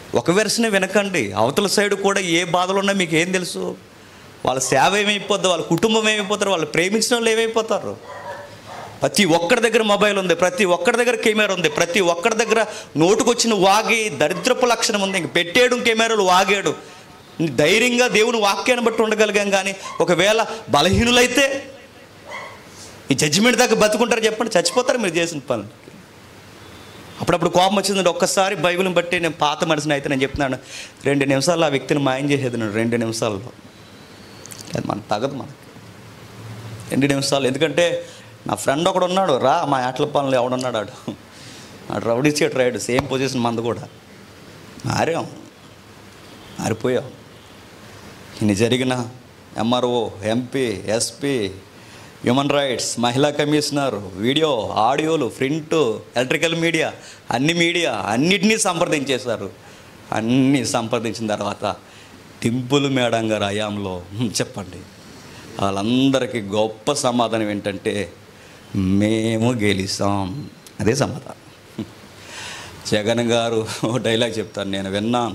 ఒక వెర్షన్ వినకండి అవతల సైడ్ కూడా ఏ బాధలు ఉన్నా మీకు ఏం తెలుసు వాళ్ళ సేవ ఏమైపోద్ది వాళ్ళ కుటుంబం ఏమైపోతారు వాళ్ళు ప్రేమించిన వాళ్ళు ఏమైపోతారు ప్రతి ఒక్కరి దగ్గర మొబైల్ ఉంది ప్రతి ఒక్కరి దగ్గర కెమెరా ఉంది ప్రతి ఒక్కరి దగ్గర నోటుకొచ్చిన వాగి దరిద్రపు లక్షణం ఉంది ఇంక పెట్టేయడం కెమెరాలు వాగాడు ధైర్యంగా దేవుని వాక్యాన్ని బట్టి ఉండగలిగాం కానీ ఒకవేళ బలహీనులైతే ఈ జడ్జిమెంట్ దాకా బతుకుంటారు చెప్పండి చచ్చిపోతారు మీరు చేసిన పనులు అప్పుడప్పుడు కోపం వచ్చిందంటే ఒక్కసారి బైబిల్ని బట్టి నేను పాత మనిషిని అయితే నేను చెప్తున్నాను రెండు నిమిషాల్లో ఆ వ్యక్తిని మాయం చేసేది నేను రెండు నిమిషాల్లో అది మనకు తగదు మనకి రెండు నిమిషాలు ఎందుకంటే నా ఫ్రెండ్ ఒకడు ఉన్నాడు రా మా ఆటల పనులు ఎవడున్నాడు ఆడు ఆడు rowdy seat raid same position మంది కూడా మారాం మారిపోయాం ఇన్ని జరిగిన MRO MP SP human rights మహిళా కమిషనర్ వీడియో ఆడియోలు ప్రింట్ ఎలక్ట్రికల్ మీడియా అన్ని మీడియా అన్నిటినీ సంప్రదించేశారు అన్నీ సంప్రదించిన తర్వాత టింపుల్ మేడం గారు అయాంలో హ్మ్, చెప్పండి వాళ్ళందరికీ గొప్ప సమాధానం ఏంటంటే మేము గెలిస్తాం అదే సమాధానం జగన్ గారు ఓ డైలాగ్ చెప్తాను నేను విన్నాను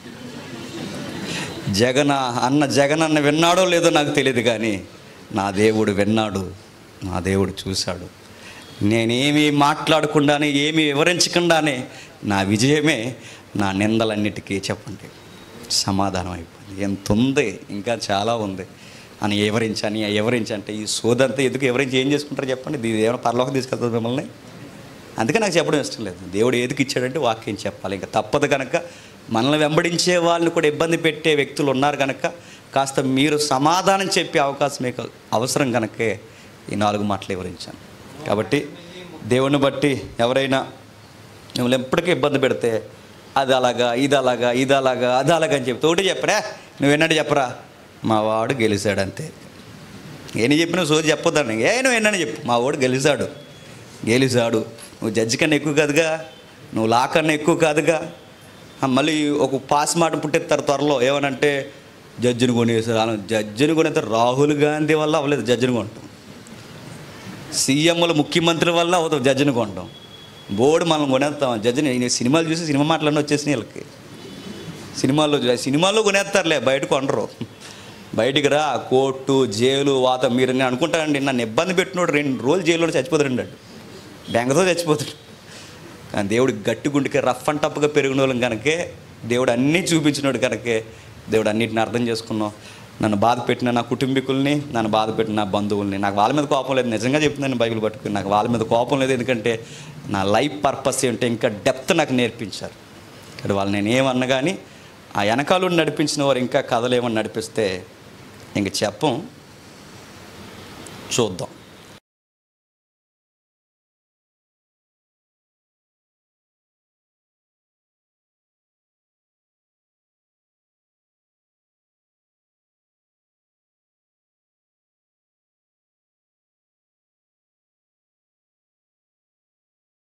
జగన్ అన్న జగన్ అన్న విన్నాడో లేదో నాకు తెలియదు కానీ నా దేవుడు విన్నాడు నా దేవుడు చూశాడు నేనేమీ మాట్లాడకుండానే ఏమీ వివరించకుండానే నా విజయమే నా నిందలన్నిటికీ చెప్పండి సమాధానం అయిపోయింది ఎంత ఉంది ఇంకా చాలా ఉంది అని ఎవరించని ఎవరించంటే ఈ సోదంతా ఎందుకు ఎవరించి ఏం చేసుకుంటారో చెప్పండి ఇది ఏమైనా పరలోకం తీసుకెళ్తుంది మిమ్మల్ని అందుకే నాకు చెప్పడం ఇష్టం లేదు దేవుడు ఏదికి ఇచ్చాడంటే వాక్యం చెప్పాలి ఇంకా తప్పదు కనుక మనల్ని వెంబడించే వాళ్ళని కూడా ఇబ్బంది పెట్టే వ్యక్తులు ఉన్నారు కనుక కాస్త మీరు సమాధానం చెప్పే అవకాశం మీకు అవసరం కనుకే ఈ నాలుగు మాటలు వివరించాను కాబట్టి దేవుని బట్టి ఎవరైనా మిమ్మల్ని ఎప్పటికీ ఇబ్బంది పెడితే అది అలాగా ఇది అలాగా ఇది అలాగా అది అలాగా అని చెప్తే ఒకటి చెప్పరా నువ్వు ఎన్నట్టు చెప్పరా మా వాడు గెలిచాడు అంతే ఏని చెప్పినా సోది చెప్పొద్దండి ఏ నువ్వు ఎన్నని చెప్పు మా వాడు గెలిచాడు గెలిచాడు నువ్వు జడ్జి కన్నా ఎక్కువ కాదుగా నువ్వు లా కన్నా ఎక్కువ కాదుగా ఆ, మళ్ళీ ఒక పాస్ మాట పుట్టిస్తారు త్వరలో ఏమనంటే జడ్జిని కొనేసారు అలా జడ్జిని కొనేస్తే రాహుల్ గాంధీ వల్ల అవ్వలేదు జడ్జిని కొనటం సీఎంలు ముఖ్యమంత్రి వల్ల అవుతాం జడ్జిని కొనటం బోర్డు మనం కొనేస్తాం జడ్జిని ఈ సినిమాలు చూసి సినిమా మాటలన్నీ వచ్చేసినాయి వీళ్ళకి సినిమాల్లో చూ- సినిమాల్లో కొనేస్తారులే బయట కొనరు బయటికి రా కోర్టు జైలు వాత మీరు నేను అనుకుంటానండి నన్ను ఇబ్బంది పెట్టినోడు రెండు రోజులు జైల్లో చచ్చిపోతాడండి వాడు. బెంగతో చచ్చిపోతాడు కానీ దేవుడు గట్టి గుండెకి రఫ్ అండ్ టఫ్గా పెరిగిన వాళ్ళం కనుకే దేవుడు అన్నీ చూపించినాడు కనుకే దేవుడు అన్నిటిని అర్థం చేసుకున్నాం నన్ను బాధ పెట్టిన నా కుటుంబీకుల్ని నన్ను బాధ పెట్టిన నా బంధువుల్ని నాకు వాళ్ళ మీద కోపం లేదు నిజంగా చెప్తున్నాను బైబిల్ పట్టుకుని నాకు వాళ్ళ మీద కోపం లేదు ఎందుకంటే నా లైఫ్ పర్పస్ ఏంటో ఇంకా డెప్త్ నాకు నేర్పించారు ఇక్కడ వాళ్ళు నేను ఏమన్నా కానీ ఆ వెనకాల నడిపించిన వారు ఇంకా కథలు ఏమని నడిపిస్తే ఇంక చెప్పం చూద్దాం